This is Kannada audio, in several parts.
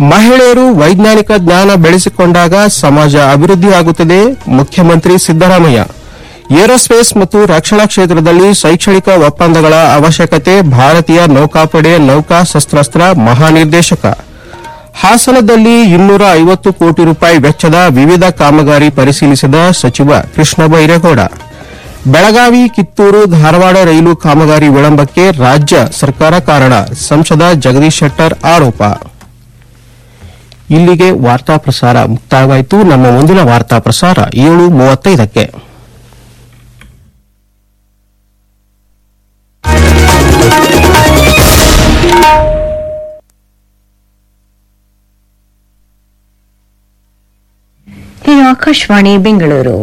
ಮಹಿಳೆಯರು ವೈಜ್ಞಾನಿಕ ಜ್ಞಾನ ಬೆಳೆಸಿಕೊಂಡಾಗ ಸಮಾಜ ಅಭಿವೃದ್ಧಿಯಾಗುತ್ತದೆ ಮುಖ್ಯಮಂತ್ರಿ ಸಿದ್ದರಾಮಯ್ಯ ಏರೋಸ್ಪೇಸ್ ಮತ್ತು ರಕ್ಷಣಾ ಕ್ಷೇತ್ರದಲ್ಲಿ ಶೈಕ್ಷಣಿಕ ಒಪ್ಪಂದಗಳ ಅವಶ್ಯಕತೆ ಭಾರತೀಯ ನೌಕಾಪಡೆ ನೌಕಾ ಶಸ್ತ್ರಾಸ್ತ್ರ ಮಹಾನಿರ್ದೇಶಕ ಹಾಸನದಲ್ಲಿ ಇನ್ನೂರ ಐವತ್ತು ಕೋಟಿ ರೂಪಾಯಿ ವೆಚ್ಚದ ವಿವಿಧ ಕಾಮಗಾರಿ ಪರಿಶೀಲಿಸಿದ ಸಚಿವ ಕೃಷ್ಣ ಬೈರೇಗೌಡ ಬೆಳಗಾವಿ ಕಿತ್ತೂರು ಧಾರವಾಡ ರೈಲು ಕಾಮಗಾರಿ ವಿಳಂಬಕ್ಕೆ ರಾಜ್ಯ ಸರ್ಕಾರ ಕಾರಣ ಸಂಸದ ಜಗದೀಶ್ ಶೆಟ್ಟರ್ ಆರೋಪ ಇಲ್ಲಿಗೆ ವಾರ್ತಾ ಪ್ರಸಾರ ಮುಕ್ತಾಯವಾಯಿತು ನಮ್ಮ ಮುಂದಿನ ವಾರ್ತಾ ಪ್ರಸಾರ ಏಳು ಮೂವತ್ತೈದಕ್ಕೆ ಇದು ಆಕಾಶವಾಣಿ ಬೆಂಗಳೂರು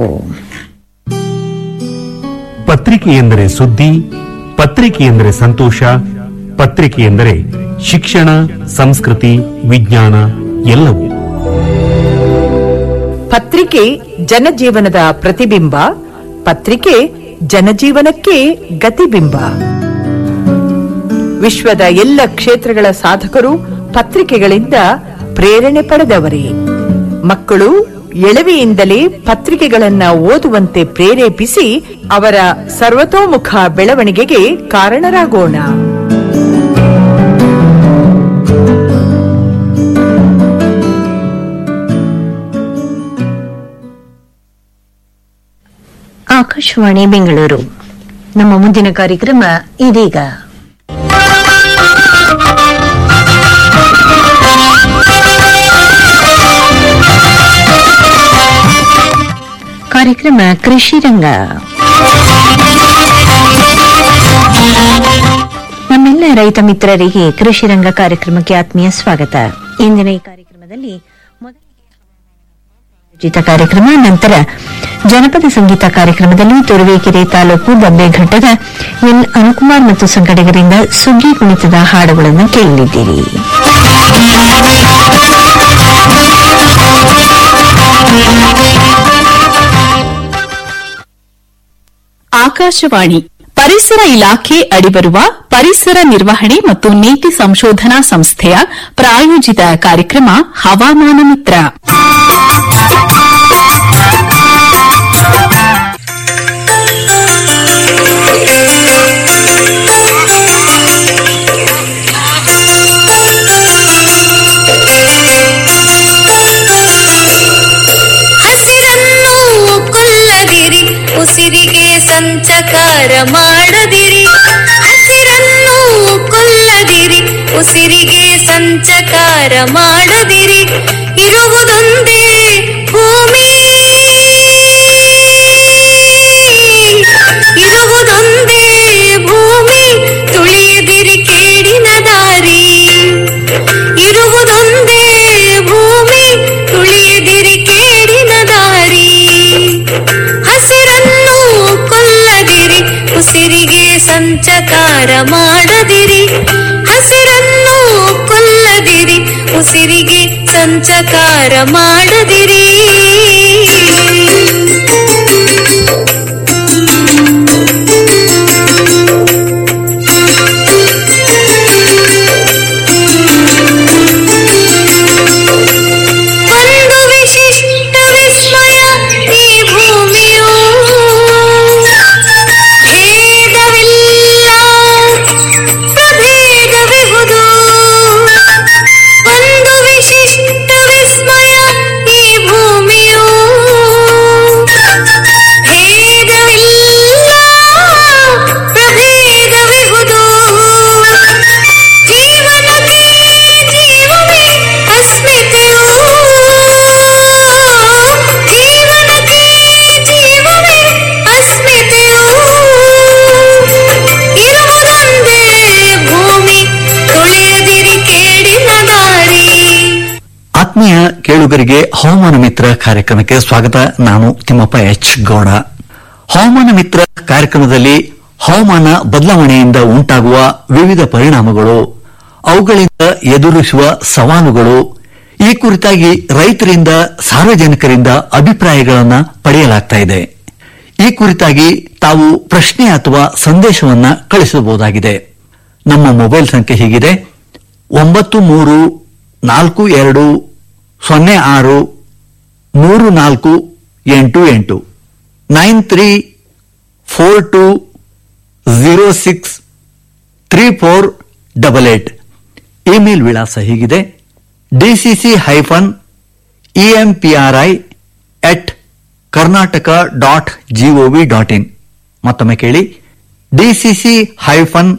ಪತ್ರಿಕೆ ಎಂದರೆ ಸುದ್ದಿ ಪತ್ರಿಕೆ ಎಂದರೆ ಸಂತೋಷ ಪತ್ರಿಕೆ ಎಂದರೆ ಶಿಕ್ಷಣ ಸಂಸ್ಕೃತಿ ವಿಜ್ಞಾನ ಎಲ್ಲವೂ ಪತ್ರಿಕೆ ಜನಜೀವನದ ಪ್ರತಿಬಿಂಬ ಪತ್ರಿಕೆ ಜನಜೀವನಕ್ಕೆ ಗತಿಬಿಂಬ ವಿಶ್ವದ ಎಲ್ಲ ಕ್ಷೇತ್ರಗಳ ಸಾಧಕರು ಪತ್ರಿಕೆಗಳಿಂದ ಪ್ರೇರಣೆ ಪಡೆದವರೇ ಮಕ್ಕಳು ಎಳವೆಯಿಂದಲೇ ಪತ್ರಿಕೆಗಳನ್ನ ಓದುವಂತೆ ಪ್ರೇರೇಪಿಸಿ ಅವರ ಸರ್ವತೋಮುಖ ಬೆಳವಣಿಗೆಗೆ ಕಾರಣರಾಗೋಣ ಆಕಾಶವಾಣಿ ಬೆಂಗಳೂರು ನಮ್ಮ ಮುಂದಿನ ಕಾರ್ಯಕ್ರಮ ಇದೀಗ ಕಾರ್ಯಕ್ರಮ ಕೃಷಿ ರಂಗ ನಮ್ಮೆಲ್ಲ ರೈತ ಮಿತ್ರರಿಗೆ ಕೃಷಿ ರಂಗ ಕಾರ್ಯಕ್ರಮಕ್ಕೆ ಆತ್ಮೀಯ ಸ್ವಾಗತ ಇಂದಿನ ಈ ಕಾರ್ಯಕ್ರಮದಲ್ಲಿ ಮೊದಲಿಗೆ ಉಚಿತ ಕಾರ್ಯಕ್ರಮ ನಂತರ ಜನಪದ ಸಂಗೀತ ಕಾರ್ಯಕ್ರಮದಲ್ಲಿ ತುರುವೇಕೆರೆ ತಾಲೂಕು ದಬ್ಬೆಘಟ್ಟದ ಎಲ್ ಅನುಕುಮಾರ್ ಮತ್ತು ಸಂಘಟಕರಿಂದ ಸುಗ್ಗಿ ಕುಣಿತದ ಹಾಡುಗಳನ್ನು ಕೇಳಲಿದ್ದೀರಿ ಆಕಾಶವಾಣಿ ಪರಿಸರ ಇಲಾಖೆ ಅಡಿಬರುವ ಪರಿಸರ ನಿರ್ವಹಣೆ ಮತ್ತು ನೀತಿ ಸಂಶೋಧನಾ ಸಂಸ್ಥೆಯ ಪ್ರಾಯೋಜಿತ ಕಾರ್ಯಕ್ರಮ ಹವಾಮಾನ ಮಿತ್ರ ಹಸಿರನ್ನು ಕೊಲ್ಲದಿರಿ ಉಸಿರಿಗೆ ಸಂಚಕಾರ ಮಾಡದಿರಿ ಹಸಿರನ್ನು ಕೊಲ್ಲದಿರಿ ಉಸಿರಿಗೆ ಸಂಚಕಾರ ಮಾಡದಿರಿ ಇರುವುದೊಂದೇ ಭೂಮಿ ಇರುವುದೊಂದೇ ಭೂಮಿ ತುಳಿಯದಿರಿ ಕೇಡಿನ ದಾರಿ ಇರುವುದೊಂದೇ ಭೂಮಿ ತುಳಿಯದಿರಿ ಕೇಡಿನ ದಾರಿ ಹಸಿರನ್ನು ಕೊಲ್ಲದಿರಿ ಉಸಿರಿಗೆ ಸಂಚಕಾರ ಮಾಡದಿರಿ ಹಸಿರನ್ನು ಕೊಲ್ಲದಿರಿ ಉಸಿರಿಗೆ ಸಂಚಕಾರ ಮಾಡದಿರಿ ಒಂದು ವಿಶಿಷ್ಟ ವಿಸ್ಮಯ ಈ ಭೂಮಿಯು ಭೇದವಿಲ್ಲ ಪ್ರಭೇದವಿಹುದು ಒಂದು ವಿಶಿಷ್ಟ ವಿಸ್ಮಯ ಈ ಭೂಮಿಯು ಭೇದವಿಲ್ಲ ಪ್ರಭೇದವಿಹುದು ಜೀವನಕ್ಕೆ ಜೀವವೇ ಅಸ್ಮಿತೆಯು ಜೀವನಕ್ಕೆ ಜೀವವೇ ಅಸ್ಮಿತೆಯು ಇರುವುದೊಂದೇ ಭೂಮಿ ತುಳಿಯದಿರಿ ಕೇಡಿನ ದಾರಿ ಆತ್ಮೀಯ ಕೇಳುಗರಿಗೆ ಹವಾಮಾನ ಮಿತ್ರ ಕಾರ್ಯಕ್ರಮಕ್ಕೆ ಸ್ವಾಗತ ನಾನು ತಿಮ್ಮಪ್ಪ ಎಚ್ ಗೌಡ ಹವಾಮಾನ ಮಿತ್ರ ಕಾರ್ಯಕ್ರಮದಲ್ಲಿ ಹವಾಮಾನ ಬದಲಾವಣೆಯಿಂದ ಉಂಟಾಗುವ ವಿವಿಧ ಪರಿಣಾಮಗಳು ಅವುಗಳಿಂದ ಎದುರಿಸುವ ಸವಾಲುಗಳು ಈ ಕುರಿತಾಗಿ ರೈತರಿಂದ ಸಾರ್ವಜನಿಕರಿಂದ ಅಭಿಪ್ರಾಯಗಳನ್ನು ಪಡೆಯಲಾಗ್ತಾ ಇದೆ ಈ ಕುರಿತಾಗಿ ತಾವು ಪ್ರಶ್ನೆ ಅಥವಾ ಸಂದೇಶವನ್ನ ಕಳಿಸಬಹುದಾಗಿದೆ ನಮ್ಮ ಮೊಬೈಲ್ ಸಂಖ್ಯೆ ಹೀಗಿದೆ ಒಂಬತ್ತು ಮೂರು ನಾಲ್ಕು ಎರಡು ಸೊನ್ನೆ ಆರು ಮೂರು ನಾಲ್ಕು ಎಂಟು ಎಂಟು nine three four two zero six three four double eight email ವಿಳಾಸ ಹೀಗಿದೆ DCC hyphen EMPRI at Karnataka dot GOV dot in ಮತ್ತೊಮ್ಮೆ ಕೇಳಿ DCC hyphen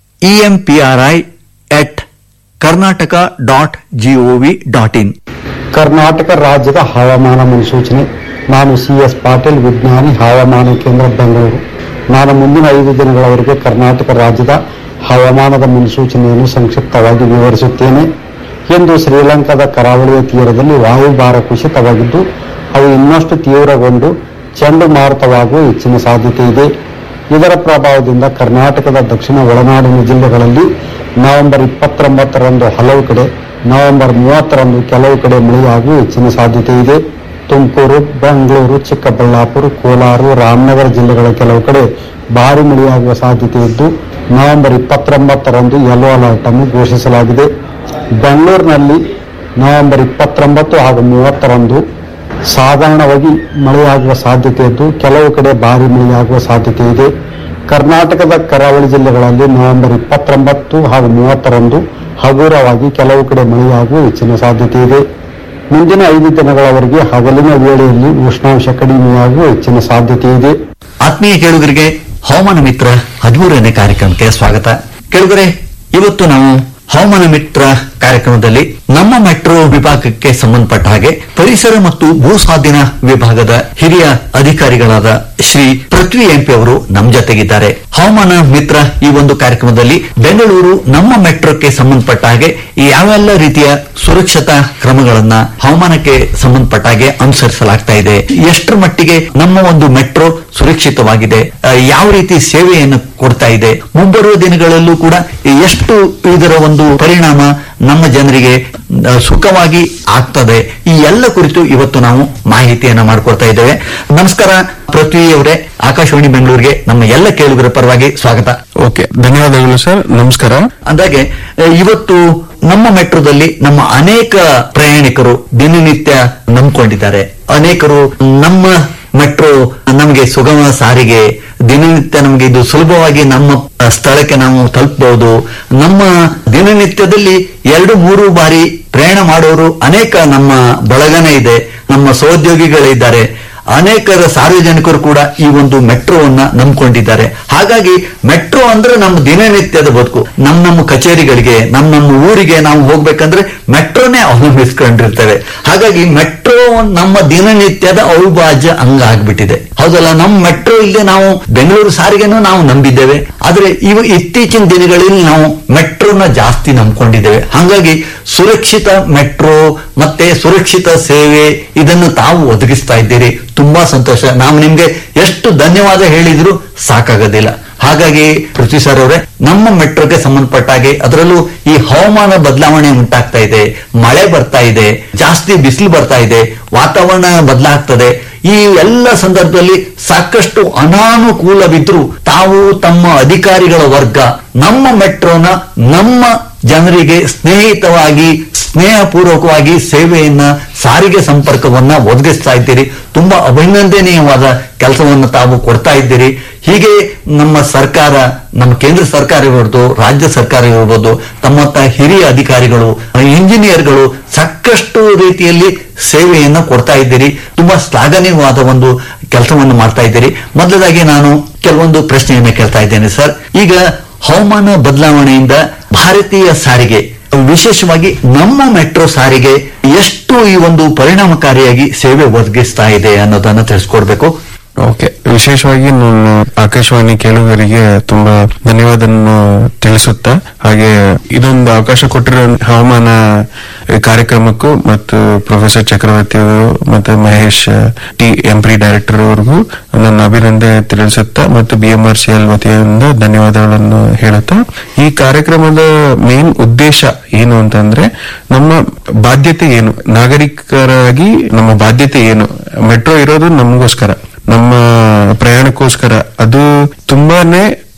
EMPRI at Karnataka dot GOV dot in Karnataka ರಾಜ್ಯದ ಹವಾಮಾನ ಮುನ್ಸೂಚನೆ ನಾನು ಸಿ ಎಸ್ ಪಾಟೀಲ್ ವಿಜ್ಞಾನಿ ಹವಾಮಾನ ಕೇಂದ್ರ ಬೆಂಗಳೂರು ನಾನು ಮುಂದಿನ ಐದು ದಿನಗಳವರೆಗೆ ಕರ್ನಾಟಕ ರಾಜ್ಯದ ಹವಾಮಾನದ ಮುನ್ಸೂಚನೆಯನ್ನು ಸಂಕ್ಷಿಪ್ತವಾಗಿ ವಿವರಿಸುತ್ತೇನೆ ಇಂದು ಶ್ರೀಲಂಕಾದ ಕರಾವಳಿಯ ತೀರದಲ್ಲಿ ವಾಯುಭಾರ ಕುಸಿತವಾಗಿದ್ದು ಅವು ಇನ್ನಷ್ಟು ತೀವ್ರಗೊಂಡು ಚಂಡಮಾರುತವಾಗುವ ಹೆಚ್ಚಿನ ಸಾಧ್ಯತೆ ಇದೆ ಇದರ ಪ್ರಭಾವದಿಂದ ಕರ್ನಾಟಕದ ದಕ್ಷಿಣ ಒಳನಾಡಿನ ಜಿಲ್ಲೆಗಳಲ್ಲಿ ನವೆಂಬರ್ ಇಪ್ಪತ್ತೊಂಬತ್ತರಂದು ಹಲವು ಕಡೆ ನವೆಂಬರ್ ಮೂವತ್ತರಂದು ಕೆಲವು ಕಡೆ ಮಳೆಯಾಗುವ ಹೆಚ್ಚಿನ ಸಾಧ್ಯತೆ ಇದೆ ತುಮಕೂರು ಬೆಂಗಳೂರು ಚಿಕ್ಕಬಳ್ಳಾಪುರ ಕೋಲಾರ ರಾಮನಗರ ಜಿಲ್ಲೆಗಳ ಕೆಲವು ಕಡೆ ಭಾರಿ ಮಳೆಯಾಗುವ ಸಾಧ್ಯತೆ ಇದ್ದು ನವೆಂಬರ್ ಇಪ್ಪತ್ತೊಂಬತ್ತರಂದು ಯೆಲ್ಲೋ ಅಲರ್ಟ್ ಅನ್ನು ಘೋಷಿಸಲಾಗಿದೆ ಬೆಂಗಳೂರಿನಲ್ಲಿ ನವೆಂಬರ್ ಇಪ್ಪತ್ತೊಂಬತ್ತು ಹಾಗೂ ಮೂವತ್ತರಂದು ಸಾಧಾರಣವಾಗಿ ಮಳೆಯಾಗುವ ಸಾಧ್ಯತೆ ಇದ್ದು ಕೆಲವು ಕಡೆ ಭಾರಿ ಮಳೆಯಾಗುವ ಸಾಧ್ಯತೆ ಇದೆ ಕರ್ನಾಟಕದ ಕರಾವಳಿ ಜಿಲ್ಲೆಗಳಲ್ಲಿ ನವೆಂಬರ್ ಇಪ್ಪತ್ತೊಂಬತ್ತು ಹಾಗೂ ಮೂವತ್ತರಂದು ಹಗುರವಾಗಿ ಕೆಲವು ಕಡೆ ಮಳೆಯಾಗುವ ಹೆಚ್ಚಿನ ಸಾಧ್ಯತೆ ಇದೆ ಮುಂದಿನ ಐದು ದಿನಗಳವರೆಗೆ ಹಗಲಿನ ವೇಳೆಯಲ್ಲಿ ಉಷ್ಣಾಂಶ ಕಡಿಮೆಯಾಗುವ ಹೆಚ್ಚಿನ ಸಾಧ್ಯತೆ ಇದೆ ಆತ್ಮೀಯ ಕೇಳುಗರಿಗೆ ಹವಾಮಾನ ಮಿತ್ರ ಹದಿಮೂರನೇ ಕಾರ್ಯಕ್ರಮಕ್ಕೆ ಸ್ವಾಗತ ಕೇಳುಗರೆ ಇವತ್ತು ನಾವು ಹವಾಮಾನ ಮಿತ್ರ ಕಾರ್ಯಕ್ರಮದಲ್ಲಿ ನಮ್ಮ ಮೆಟ್ರೋ ವಿಭಾಗಕ್ಕೆ ಸಂಬಂಧಪಟ್ಟ ಹಾಗೆ ಪರಿಸರ ಮತ್ತು ಭೂ ಸ್ವಾಧೀನ ವಿಭಾಗದ ಹಿರಿಯ ಅಧಿಕಾರಿಗಳಾದ ಶ್ರೀ ಪೃಥ್ವಿ ಎಂಪಿ ಅವರು ನಮ್ಮ ಜೊತೆಗಿದ್ದಾರೆ ಹವಾಮಾನ ಮಿತ್ರ ಈ ಒಂದು ಕಾರ್ಯಕ್ರಮದಲ್ಲಿ ಬೆಂಗಳೂರು ನಮ್ಮ ಮೆಟ್ರೋಕ್ಕೆ ಸಂಬಂಧಪಟ್ಟ ಹಾಗೆ ಯಾವೆಲ್ಲ ರೀತಿಯ ಸುರಕ್ಷತಾ ಕ್ರಮಗಳನ್ನ ಹವಾಮಾನಕ್ಕೆ ಸಂಬಂಧಪಟ್ಟ ಹಾಗೆ ಅನುಸರಿಸಲಾಗ್ತಾ ಇದೆ ಎಷ್ಟರ ಮಟ್ಟಿಗೆ ನಮ್ಮ ಒಂದು ಮೆಟ್ರೋ ಸುರಕ್ಷಿತವಾಗಿದೆ ಆ, ಯಾವ ರೀತಿ ಸೇವೆಯನ್ನು ಕೊಡ್ತಾ ಇದೆ ಮುಂಬರುವ ದಿನಗಳಲ್ಲೂ ಕೂಡ ಎಷ್ಟು ಇದರ ಒಂದು ಪರಿಣಾಮ ನಮ್ಮ ಜನರಿಗೆ ಆ, ಸುಖವಾಗಿ ಆಗ್ತದೆ ಈ ಎಲ್ಲ ಕುರಿತು ಇವತ್ತು ನಾವು ಮಾಹಿತಿಯನ್ನ ಮಾಡಿಕೊಡ್ತಾ ಇದ್ದೇವೆ ನಮಸ್ಕಾರ ಪೃಥ್ವಿ ಅವರೇ ಆಕಾಶವಾಣಿ ಬೆಂಗಳೂರಿಗೆ ನಮ್ಮ ಎಲ್ಲ ಕೇಳುಗರ ಪರವಾಗಿ ಸ್ವಾಗತ ಓಕೆ ಧನ್ಯವಾದಗಳು ಸರ್ ನಮಸ್ಕಾರ ಅಂದಾಗೆ ಆ, ಇವತ್ತು ನಮ್ಮ ಮೆಟ್ರೋದಲ್ಲಿ ನಮ್ಮ ಅನೇಕ ಪ್ರಯಾಣಿಕರು ದಿನನಿತ್ಯ ನಂಬ್ಕೊಂಡಿದ್ದಾರೆ ಅನೇಕರು ನಮ್ಮ ಮೆಟ್ರೋ ನಮಗೆ ಸುಗಮ ಸಾರಿಗೆ ದಿನನಿತ್ಯ ನಮಗೆ ಇದು ಸುಲಭವಾಗಿ ನಮ್ಮ ಆ, ಸ್ಥಳಕ್ಕೆ ನಾವು ತಲುಪಬಹುದು ನಮ್ಮ ದಿನನಿತ್ಯದಲ್ಲಿ ಎರಡು ಮೂರು ಬಾರಿ ಪ್ರಯಾಣ ಮಾಡೋರು ಅನೇಕ ನಮ್ಮ ಬಳಗನೇ ಇದೆ ನಮ್ಮ ಸಹೋದ್ಯೋಗಿಗಳಿದ್ದಾರೆ ಅನೇಕರ ಸಾರ್ವಜನಿಕರು ಕೂಡ ಈ ಒಂದು ಮೆಟ್ರೋವನ್ನ ನಂಬ್ಕೊಂಡಿದ್ದಾರೆ ಹಾಗಾಗಿ ಮೆಟ್ರೋ ಅಂದ್ರೆ ನಮ್ಮ ದಿನನಿತ್ಯದ ಬದುಕು ನಮ್ಮ ನಮ್ಮ ಕಚೇರಿಗಳಿಗೆ ನಮ್ಮ ನಮ್ಮ ಊರಿಗೆ ನಾವು ಹೋಗ್ಬೇಕಂದ್ರೆ ಮೆಟ್ರೋನೇ ಅವಲಂಬಿಸ್ಕೊಂಡಿರ್ತೇವೆ ಹಾಗಾಗಿ ಮೆಟ್ರೋ ನಮ್ಮ ದಿನನಿತ್ಯದ ಅವಿಭಾಜ್ಯ ಅಂಗ ಆಗ್ಬಿಟ್ಟಿದೆ ಹೌದಲ್ಲ ನಮ್ಮ ಮೆಟ್ರೋ ಇಲ್ಲದೆ ನಾವು ಬೆಂಗಳೂರು ಸಾರಿಗೆನೂ ನಾವು ನಂಬಿದ್ದೇವೆ ಆದ್ರೆ ಇವು ಇತ್ತೀಚಿನ ದಿನಗಳಲ್ಲಿ ನಾವು ಮೆಟ್ರೋನ ಜಾಸ್ತಿ ನಂಬ್ಕೊಂಡಿದ್ದೇವೆ ಹಾಗಾಗಿ ಸುರಕ್ಷಿತ ಮೆಟ್ರೋ ಮತ್ತೆ ಸುರಕ್ಷಿತ ಸೇವೆ ಇದನ್ನು ತಾವು ಒದಗಿಸ್ತಾ ಇದ್ದೀರಿ ತುಂಬಾ ಸಂತೋಷ ನಾವು ನಿಮ್ಗೆ ಎಷ್ಟು ಧನ್ಯವಾದ ಹೇಳಿದ್ರು ಸಾಕಾಗೋದಿಲ್ಲ ಹಾಗಾಗಿ ಪೃಥ್ವಿ ಸರ್ ಅವರೇ ನಮ್ಮ ಮೆಟ್ರೋಗೆ ಸಂಬಂಧಪಟ್ಟ ಹಾಗೆ ಅದರಲ್ಲೂ ಈ ಹವಾಮಾನ ಬದಲಾವಣೆ ಉಂಟಾಗ್ತಾ ಇದೆ ಮಳೆ ಬರ್ತಾ ಇದೆ ಜಾಸ್ತಿ ಬಿಸಿಲು ಬರ್ತಾ ಇದೆ ವಾತಾವರಣ ಬದಲಾಗ್ತದೆ ಈ ಎಲ್ಲ ಸಂದರ್ಭದಲ್ಲಿ ಸಾಕಷ್ಟು ಅನಾನುಕೂಲವಿದ್ರು ತಾವು ತಮ್ಮ ಅಧಿಕಾರಿಗಳ ವರ್ಗ ನಮ್ಮ ಮೆಟ್ರೋನ ನಮ್ಮ ಜನರಿಗೆ ಸ್ನೇಹಿತವಾಗಿ ಸ್ನೇಹಪೂರ್ವಕವಾಗಿ ಸೇವೆಯನ್ನ ಸಾರಿಗೆ ಸಂಪರ್ಕವನ್ನ ಒದಗಿಸ್ತಾ ಇದ್ದೀರಿ ತುಂಬಾ ಅಭಿನಂದನೀಯವಾದ ಕೆಲಸವನ್ನು ತಾವು ಕೊಡ್ತಾ ಇದ್ದೀರಿ ಹೀಗೆ ನಮ್ಮ ಸರ್ಕಾರ ನಮ್ಮ ಕೇಂದ್ರ ಸರ್ಕಾರ ಇರ್ಬೋದು ರಾಜ್ಯ ಸರ್ಕಾರ ಇರ್ಬೋದು ತಮ್ಮತ್ತ ಹಿರಿಯ ಅಧಿಕಾರಿಗಳು ಇಂಜಿನಿಯರ್ಗಳು ಸಾಕಷ್ಟು ರೀತಿಯಲ್ಲಿ ಸೇವೆಯನ್ನ ಕೊಡ್ತಾ ಇದ್ದೀರಿ ತುಂಬಾ ಶ್ಲಾಘನೀಯವಾದ ಒಂದು ಕೆಲಸವನ್ನು ಮಾಡ್ತಾ ಇದ್ದೀರಿ ಮೊದಲಾಗಿ ನಾನು ಕೆಲವೊಂದು ಪ್ರಶ್ನೆಯನ್ನ ಕೇಳ್ತಾ ಇದ್ದೇನೆ ಸರ್ ಈಗ ಹವಾಮಾನ ಬದಲಾವಣೆಯಿಂದ ಭಾರತೀಯ ಸಾರಿಗೆ ವಿಶೇಷವಾಗಿ ನಮ್ಮ ಮೆಟ್ರೋ ಸಾರಿಗೆ ಎಷ್ಟು ಈ ಒಂದು ಪರಿಣಾಮಕಾರಿಯಾಗಿ ಸೇವೆ ಒದಗಿಸ್ತಾ ಇದೆ ಅನ್ನೋದನ್ನ ತಿಳಿಸ್ಕೊಡ್ಬೇಕು ಓಕೆ ವಿಶೇಷವಾಗಿ ನಾನು ಆಕಾಶವಾಣಿ ಕೇಳುಗರಿಗೆ ತುಂಬಾ ಧನ್ಯವಾದವನ್ನು ತಿಳಿಸುತ್ತಾ ಹಾಗೆ ಇದೊಂದು ಅವಕಾಶ ಕೊಟ್ಟಿರೋ ಹವಾಮಾನ ಕಾರ್ಯಕ್ರಮಕ್ಕೂ ಮತ್ತು ಪ್ರೊಫೆಸರ್ ಚಕ್ರವರ್ತಿ ಅವರು ಮತ್ತೆ ಮಹೇಶ್ ಟಿ ಎಂಪ್ರಿ ಡೈರೆಕ್ಟರ್ ಅವರಿಗೂ ನನ್ನ ಅಭಿನಂದನೆ ತಿಳಿಸುತ್ತಾ ಮತ್ತು B M R C L ವತಿಯಿಂದ ಧನ್ಯವಾದಗಳನ್ನು ಹೇಳುತ್ತಾ ಈ ಕಾರ್ಯಕ್ರಮದ ಮೇನ್ ಉದ್ದೇಶ ಏನು ಅಂತಂದ್ರೆ ನಮ್ಮ ಬಾಧ್ಯತೆ ಏನು ನಾಗರಿಕರಾಗಿ ನಮ್ಮ ಬಾಧ್ಯತೆ ಏನು ಮೆಟ್ರೋ ಇರೋದು ನಮಗೋಸ್ಕರ ನಮ್ಮ ಪ್ರಯಾಣಕ್ಕೋಸ್ಕರ ಅದು ತುಂಬಾನೇ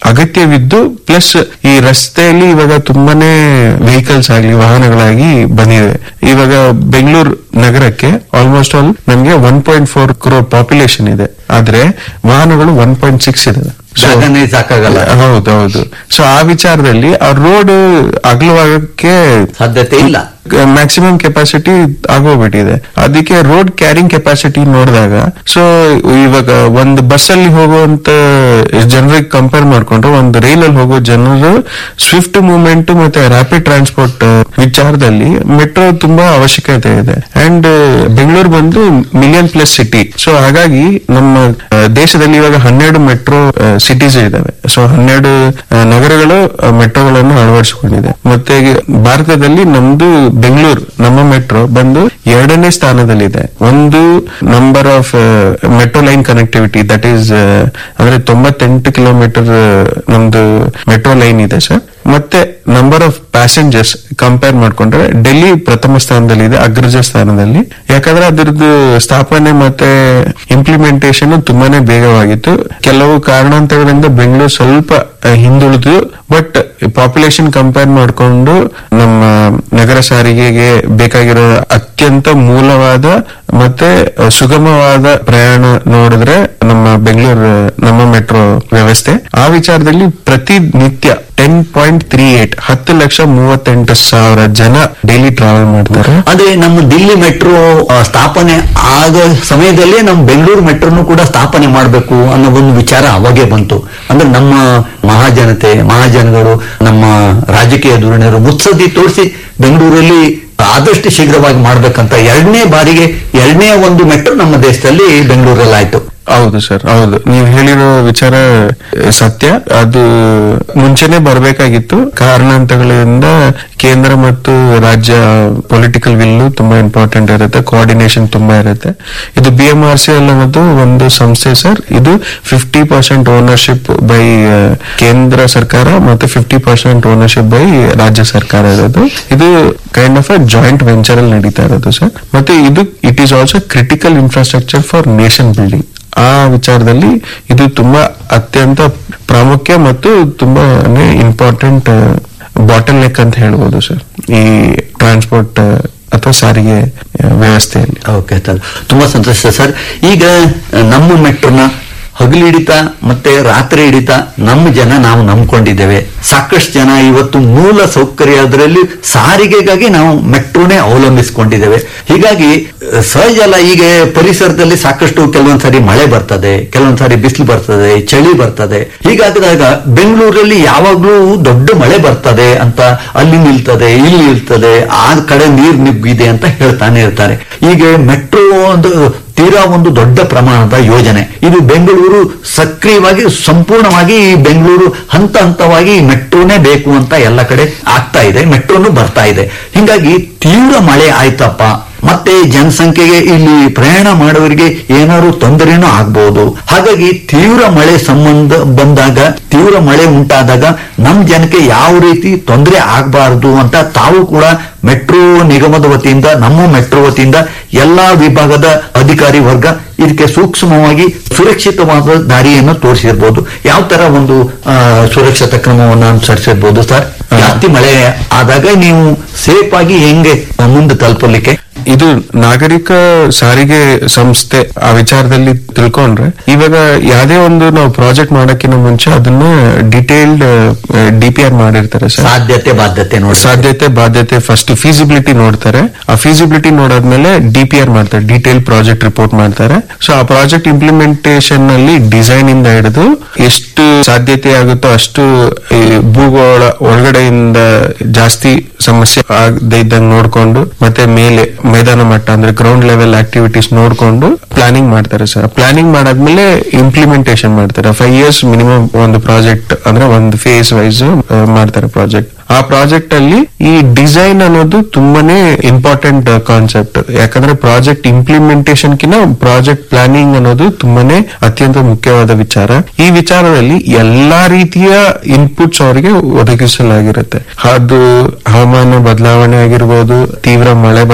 ಅಗತ್ಯವಿದ್ದು ಪ್ಲಸ್ ಈ ರಸ್ತೆಯಲ್ಲಿ ಇವಾಗ ತುಂಬಾನೇ ವೆಹಿಕಲ್ಸ್ ಆಗ್ಲಿ ವಾಹನಗಳಾಗಿ ಬಂದಿದೆ ಇವಾಗ ಬೆಂಗಳೂರು ನಗರಕ್ಕೆ ಆಲ್ಮೋಸ್ಟ್ ಆಲ್ ನಮ್ಗೆ one point four crore population ಇದೆ ಆದ್ರೆ ವಾಹನಗಳು ಒನ್ ಪಾಯಿಂಟ್ ಸಿಕ್ಸ್ ಇದೆ So- ಜಾಗನೇ ಸಾಕಾಗಲ್ಲ ಹೌದೌದು ಸೊ ಆ ವಿಚಾರದಲ್ಲಿ ಆ ರೋಡ್ ಅಗಲವಾಗಕ್ಕೆ ಸಾಧ್ಯತೆ ಇಲ್ಲ ಮ್ಯಾಕ್ಸಿಮಮ್ ಕೆಪಾಸಿಟಿ ಆಗೋಗ್ಬಿಟ್ಟಿದೆ ಅದಕ್ಕೆ ರೋಡ್ ಕ್ಯಾರಿಂಗ್ ಕೆಪಾಸಿಟಿ ನೋಡಿದಾಗ ಸೊ ಇವಾಗ ಒಂದು ಬಸ್ ಅಲ್ಲಿ ಹೋಗುವಂತ ಜನರಿಗೆ ಕಂಪೇರ್ ಮಾಡ್ಕೊಂಡ್ರೆ ಒಂದು ರೈಲ್ ಅಲ್ಲಿ ಹೋಗೋ ಜನರು ಸ್ವಿಫ್ಟ್ ಮೂವ್ಮೆಂಟ್ ಮತ್ತೆ ರ್ಯಾಪಿಡ್ ಟ್ರಾನ್ಸ್ಪೋರ್ಟ್ ವಿಚಾರದಲ್ಲಿ ಮೆಟ್ರೋ ತುಂಬಾ ಅವಶ್ಯಕತೆ ಇದೆ ಅಂಡ್ ಬೆಂಗಳೂರು ಬಂದು ಮಿಲಿಯನ್ ಪ್ಲಸ್ ಸಿಟಿ ಸೊ ಹಾಗಾಗಿ ನಮ್ಮ ಆ, ದೇಶದಲ್ಲಿ ಇವಾಗ ಹನ್ನೆರಡು ಮೆಟ್ರೋ ಸಿಟೀಸ್ ಇದಾವೆ ಸೊ ಹನ್ನೆರಡು ಆ, ನಗರಗಳು ಮೆಟ್ರೋಗಳನ್ನು ಅಳವಡಿಸಿಕೊಂಡಿದೆ ಮತ್ತೆ ಭಾರತದಲ್ಲಿ ನಮ್ದು ಬೆಂಗಳೂರು ನಮ್ಮ ಮೆಟ್ರೋ ಬಂದು ಎರಡನೇ ಸ್ಥಾನದಲ್ಲಿದೆ ಒಂದು number of metro line connectivity that is ಅಂದ್ರೆ ತೊಂಬತ್ತೆಂಟು ಕಿಲೋಮೀಟರ್ ನಮ್ದು ಮೆಟ್ರೋ ಲೈನ್ ಇದೆ ಸರ್ ಮತ್ತೆ ನಂಬರ್ ಆಫ್ ಪ್ಯಾಸೆಂಜರ್ಸ್ ಕಂಪೇರ್ ಮಾಡ್ಕೊಂಡ್ರೆ ಡೆಲ್ಲಿ ಪ್ರಥಮ ಸ್ಥಾನದಲ್ಲಿದೆ ಅಗ್ರಜ ಸ್ಥಾನದಲ್ಲಿ ಯಾಕಂದ್ರೆ ಅದರದ್ದು ಸ್ಥಾಪನೆ ಮತ್ತೆ ಇಂಪ್ಲಿಮೆಂಟೇಷನ್ ತುಂಬಾನೇ ಬೇಗವಾಗಿತ್ತು ಕೆಲವು ಕಾರಣಾಂತರಗಳಿಂದ ಬೆಂಗಳೂರು ಸ್ವಲ್ಪ ಆ, ಹಿಂದುಳಿದು ಬಟ್ ಪಾಪ್ಯುಲೇಷನ್ ಕಂಪೇರ್ ಮಾಡಿಕೊಂಡು ನಮ್ಮ ನಗರ ಸಾರಿಗೆಗೆ ಬೇಕಾಗಿರೋ ಅತ್ಯಂತ ಮೂಲವಾದ ಮತ್ತೆ ಆ, ಸುಗಮವಾದ ಪ್ರಯಾಣ ನೋಡಿದ್ರೆ ನಮ್ಮ ಬೆಂಗಳೂರು ನಮ್ಮ ಮೆಟ್ರೋ ವ್ಯವಸ್ಥೆ ಆ ವಿಚಾರದಲ್ಲಿ ಪ್ರತಿನಿತ್ಯ ಟೆನ್ ಪಾಯಿಂಟ್ ತ್ರೀ ಏಟ್ ಹತ್ತು ಲಕ್ಷ ಮೂವತ್ತೆಂಟು ಸಾವಿರ ಜನ ಡೈಲಿ ಟ್ರಾವೆಲ್ ಮಾಡ್ತಾರೆ ಅದೇ ನಮ್ಮ ದಿಲ್ಲಿ ಮೆಟ್ರೋ ಆ, ಸ್ಥಾಪನೆ ಆಗೋ ಸಮಯದಲ್ಲೇ ನಮ್ಮ ಬೆಂಗಳೂರು ಮೆಟ್ರೋನು ಕೂಡ ಸ್ಥಾಪನೆ ಮಾಡಬೇಕು ಅನ್ನೋ ಒಂದು ವಿಚಾರ ಅವಾಗೇ ಬಂತು ಅಂದ್ರೆ ನಮ್ಮ ಮಹಾಜನತೆ ಮಹಾಜನಗಳು ನಮ್ಮ ರಾಜಕೀಯ ಧೋರಣೆಯರು ಮುತ್ಸದ್ದಿ ತೋರಿಸಿ ಬೆಂಗಳೂರಲ್ಲಿ ಆದಷ್ಟು ಶೀಘ್ರವಾಗಿ ಮಾಡ್ಬೇಕಂತ ಎರಡನೇ ಬಾರಿಗೆ ಎರಡನೇ ಒಂದು ಮೆಟ್ರೋ ನಮ್ಮ ದೇಶದಲ್ಲಿ ಬೆಂಗಳೂರಲ್ಲಿ ಆಯ್ತು ಹೌದು ಸರ್ ಹೌದು ನೀವು ಹೇಳಿರೋ ವಿಚಾರ ಆ, ಸತ್ಯ ಅದು ಮುಂಚೆನೆ ಬರಬೇಕಾಗಿತ್ತು ಕಾರಣಾಂತರಗಳಿಂದ ಕೇಂದ್ರ ಮತ್ತು ರಾಜ್ಯ ಪೊಲಿಟಿಕಲ್ ವಿಲ್ಲು ತುಂಬಾ ಇಂಪಾರ್ಟೆಂಟ್ ಇರುತ್ತೆ ಕೋಆರ್ಡಿನೇಷನ್ ತುಂಬಾ ಇರುತ್ತೆ ಇದು B M R C L ಅನ್ನೋದು ಒಂದು ಸಂಸ್ಥೆ ಸರ್ ಇದು ಫಿಫ್ಟಿ ಪರ್ಸೆಂಟ್ ಓನರ್ಶಿಪ್ ಬೈ ಕೇಂದ್ರ ಸರ್ಕಾರ ಮತ್ತೆ ಫಿಫ್ಟಿ ಪರ್ಸೆಂಟ್ ಓನರ್ಶಿಪ್ ಬೈ ರಾಜ್ಯ ಸರ್ಕಾರ ಇರೋದು ಇದು kind of a joint venture ಅಲ್ಲಿ ನಡೀತಾ ಇರೋದು ಸರ್ ಮತ್ತೆ ಇದು it is also critical infrastructure for nation building ಆ ವಿಚಾರದಲ್ಲಿ ಇದು ತುಂಬಾ ಅತ್ಯಂತ ಪ್ರಾಮುಖ್ಯ ಮತ್ತು ತುಂಬಾ ಇಂಪಾರ್ಟೆಂಟ್ ಬಾಟಲ್ ನೆಕ್ ಅಂತ ಹೇಳ್ಬೋದು ಸರ್ ಈ ಟ್ರಾನ್ಸ್ಪೋರ್ಟ್ ಅಥವಾ ಸಾರಿಗೆ ಆ, ವ್ಯವಸ್ಥೆಯಲ್ಲಿ ಓಕೆ ಸರ್ ತುಂಬಾ ಸಂತೋಷ ಸರ್ ಈಗ ನಮ್ಮ ಮೆಟ್ರೋನ ಹಗಲಿಡಿತ ಮತ್ತೆ ರಾತ್ರಿ ಹಿಡಿತ ನಮ್ಮ ಜನ ನಾವು ನಂಬ್ಕೊಂಡಿದ್ದೇವೆ ಸಾಕಷ್ಟು ಜನ ಇವತ್ತು ಮೂಲ ಸೌಕರ್ಯ ಅದರಲ್ಲಿ ಸಾರಿಗೆಗಾಗಿ ನಾವು ಮೆಟ್ರೋನೇ ಅವಲಂಬಿಸಿಕೊಂಡಿದ್ದೇವೆ ಹೀಗಾಗಿ ಅಹ್, ಸಹಜ ಅಲ್ಲ ಈಗ ಪರಿಸರದಲ್ಲಿ ಸಾಕಷ್ಟು ಕೆಲವೊಂದ್ಸರಿ ಮಳೆ ಬರ್ತದೆ ಕೆಲವೊಂದ್ಸರಿ ಬಿಸಿಲು ಬರ್ತದೆ ಚಳಿ ಬರ್ತದೆ ಹೀಗಾದಾಗ ಬೆಂಗಳೂರಲ್ಲಿ ಯಾವಾಗ್ಲೂ ದೊಡ್ಡ ಮಳೆ ಬರ್ತದೆ ಅಂತ ಅಲ್ಲಿ ನಿಲ್ತದೆ ಇಲ್ಲಿ ನಿಲ್ತದೆ ಆ ಕಡೆ ನೀರ್ ನುಗ್ಗಿದೆ ಅಂತ ಹೇಳ್ತಾನೆ ಇರ್ತಾರೆ ಈಗ ಮೆಟ್ರೋ ಒಂದು ತೀರಾ ಒಂದು ದೊಡ್ಡ ಪ್ರಮಾಣದ ಯೋಜನೆ ಇದು ಬೆಂಗಳೂರು ಸಕ್ರಿಯವಾಗಿ ಸಂಪೂರ್ಣವಾಗಿ ಈ ಬೆಂಗಳೂರು ಹಂತ ಹಂತವಾಗಿ ಮೆಟ್ರೋನೇ ಬೇಕು ಅಂತ ಎಲ್ಲ ಕಡೆ ಆಗ್ತಾ ಇದೆ ಮೆಟ್ರೋನು ಬರ್ತಾ ಇದೆ ಹಿಂಗಾಗಿ ತೀವ್ರ ಮಳೆ ಆಯ್ತಪ್ಪ ಮತ್ತೆ ಜನಸಂಖ್ಯೆಗೆ ಇಲ್ಲಿ ಪ್ರಯಾಣ ಮಾಡೋರಿಗೆ ಏನಾದ್ರು ತೊಂದರೆನೂ ಆಗ್ಬಹುದು ಹಾಗಾಗಿ ತೀವ್ರ ಮಳೆ ಸಂಬಂಧ ಬಂದಾಗ ತೀವ್ರ ಮಳೆ ಉಂಟಾದಾಗ ನಮ್ ಜನಕ್ಕೆ ಯಾವ ರೀತಿ ತೊಂದರೆ ಆಗಬಾರದು ಅಂತ ತಾವು ಕೂಡ ಮೆಟ್ರೋ ನಿಗಮದ ವತಿಯಿಂದ ನಮ್ಮ ಮೆಟ್ರೋ ವತಿಯಿಂದ ಎಲ್ಲಾ ವಿಭಾಗದ ಅಧಿಕಾರಿ ವರ್ಗ ಇದಕ್ಕೆ ಸೂಕ್ಷ್ಮವಾಗಿ ಸುರಕ್ಷಿತವಾದ ದಾರಿಯನ್ನು ತೋರಿಸಿರ್ಬೋದು ಯಾವ ತರ ಒಂದು ಆ, ಸುರಕ್ಷತಾ ಕ್ರಮವನ್ನು ಅನುಸರಿಸಿರ್ಬೋದು ಸರ್ ಜಾಸ್ತಿ ಮಳೆ ಆದಾಗ ನೀವು ಸೇಫ್ ಆಗಿ ಹೆಂಗೆ ಮುಂದೆ ತಲುಪಲಿಕ್ಕೆ ಇದು ನಾಗರಿಕ ಸಾರಿಗೆ ಸಂಸ್ಥೆ ಆ ವಿಚಾರದಲ್ಲಿ ತಿಳ್ಕೊಂಡ್ರೆ ಇವಾಗ ಯಾವ್ದೇ ಒಂದು ನಾವು ಪ್ರಾಜೆಕ್ಟ್ ಮಾಡಕ್ಕಿಂತ ಮುಂಚೆ ಅದನ್ನ ಡಿಟೇಲ್ಡ್ ಡಿ ಪಿ ಆರ್ ಮಾಡಿರ್ತಾರೆ ಸರ್ ಸಾಧ್ಯತೆ ಬಾಧ್ಯತೆ ನೋಡಿ ಸಾಧ್ಯತೆ ಬಾಧ್ಯತೆ ಫಸ್ಟ್ ಫೀಸಿಬಿಲಿಟಿ ನೋಡ್ತಾರೆ ಆ ಫೀಸಿಬಿಲಿಟಿ ನೋಡಾದ್ಮೇಲೆ ಡಿ ಪಿ ಆರ್ ಮಾಡ್ತಾರೆ ಡೀಟೇಲ್ ಪ್ರಾಜೆಕ್ಟ್ ರಿಪೋರ್ಟ್ ಮಾಡ್ತಾರೆ ಸೊ ಆ ಪ್ರಾಜೆಕ್ಟ್ ಇಂಪ್ಲಿಮೆಂಟೇಷನ್ ನಲ್ಲಿ ಡಿಸೈನ್ ಇಂದ ಹಿಡಿದು ಎಷ್ಟು ಸಾಧ್ಯತೆ ಆಗುತ್ತೋ ಅಷ್ಟು ಈ ಭೂಗೋಳ ಒಳಗಡೆಯಿಂದ ಜಾಸ್ತಿ ಸಮಸ್ಯೆ ಆಗದೆ ಇದ್ದಂಗೆ ನೋಡ್ಕೊಂಡು ಮತ್ತೆ ಮೇಲೆ ಮೈದಾನ ಮಟ್ಟ ಅಂದ್ರೆ ಗ್ರೌಂಡ್ ಲೆವೆಲ್ ಆಕ್ಟಿವಿಟೀಸ್ ನೋಡ್ಕೊಂಡು ಪ್ಲಾನಿಂಗ್ ಮಾಡ್ತಾರೆ ಸರ್ ಪ್ಲಾನಿಂಗ್ ಮಾಡಾದ್ಮೇಲೆ ಇಂಪ್ಲಿಮೆಂಟೇಷನ್ ಮಾಡ್ತಾರೆ ಫೈವ್ ಇಯರ್ಸ್ ಮಿನಿಮಮ್ ಒಂದು ಪ್ರಾಜೆಕ್ಟ್ ಅಂದ್ರೆ ಒಂದು ಫೇಸ್ ವೈಸ್ ಮಾಡ್ತಾರೆ ಪ್ರಾಜೆಕ್ಟ್ ಆ ಪ್ರಾಜೆಕ್ಟ್ ಅಲ್ಲಿ ಈ ಡಿಸೈನ್ ಅನ್ನೋದು ತುಂಬಾನೇ ಇಂಪಾರ್ಟೆಂಟ್ ಕಾನ್ಸೆಪ್ಟ್ ಯಾಕಂದ್ರೆ ಪ್ರಾಜೆಕ್ಟ್ ಇಂಪ್ಲಿಮೆಂಟೇಷನ್ ಕಿನ ಪ್ರಾಜೆಕ್ಟ್ ಪ್ಲಾನಿಂಗ್ ಅನ್ನೋದು ತುಂಬಾನೇ ಅತ್ಯಂತ ಮುಖ್ಯವಾದ ವಿಚಾರ ಈ ವಿಚಾರದಲ್ಲಿ ಎಲ್ಲಾ ರೀತಿಯ ಇನ್ಪುಟ್ಸ್ ಅವರಿಗೆ ಒದಗಿಸಲಾಗಿರುತ್ತೆ ಅದು ಹವಾಮಾನ ಬದಲಾವಣೆ ಆಗಿರ್ಬೋದು ತೀವ್ರ ಮಳೆ ಬಗ್ಗೆ ಆಗಿರ್ಬೋದು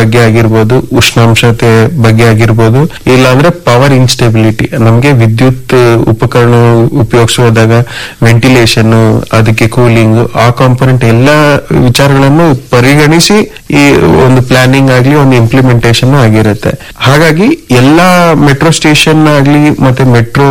ಆಗಿರ್ಬೋದು ಉಷ್ಣಾಂಶತೆ ಬಗ್ಗೆ ಆಗಿರ್ಬೋದು ಇಲ್ಲಾಂದ್ರೆ ಪವರ್ ಇನ್ಸ್ಟೆಬಿಲಿಟಿ ನಮ್ಗೆ ವಿದ್ಯುತ್ ಉಪಕರಣ ಉಪಯೋಗಿಸುವಾಗ ವೆಂಟಿಲೇಷನ್ ಅದಕ್ಕೆ ಕೂಲಿಂಗ್ ಆ ಕಾಂಪೊನೆಂಟ್ ಎಲ್ಲ ವಿಚಾರಗಳನ್ನು ಪರಿಗಣಿಸಿ ಈ ಒಂದು ಪ್ಲಾನಿಂಗ್ ಆಗ್ಲಿ ಒಂದು ಇಂಪ್ಲಿಮೆಂಟೇಷನ್ ಆಗಿರುತ್ತೆ ಹಾಗಾಗಿ ಎಲ್ಲಾ ಮೆಟ್ರೋ ಸ್ಟೇಷನ್ ಆಗ್ಲಿ ಮತ್ತೆ ಮೆಟ್ರೋ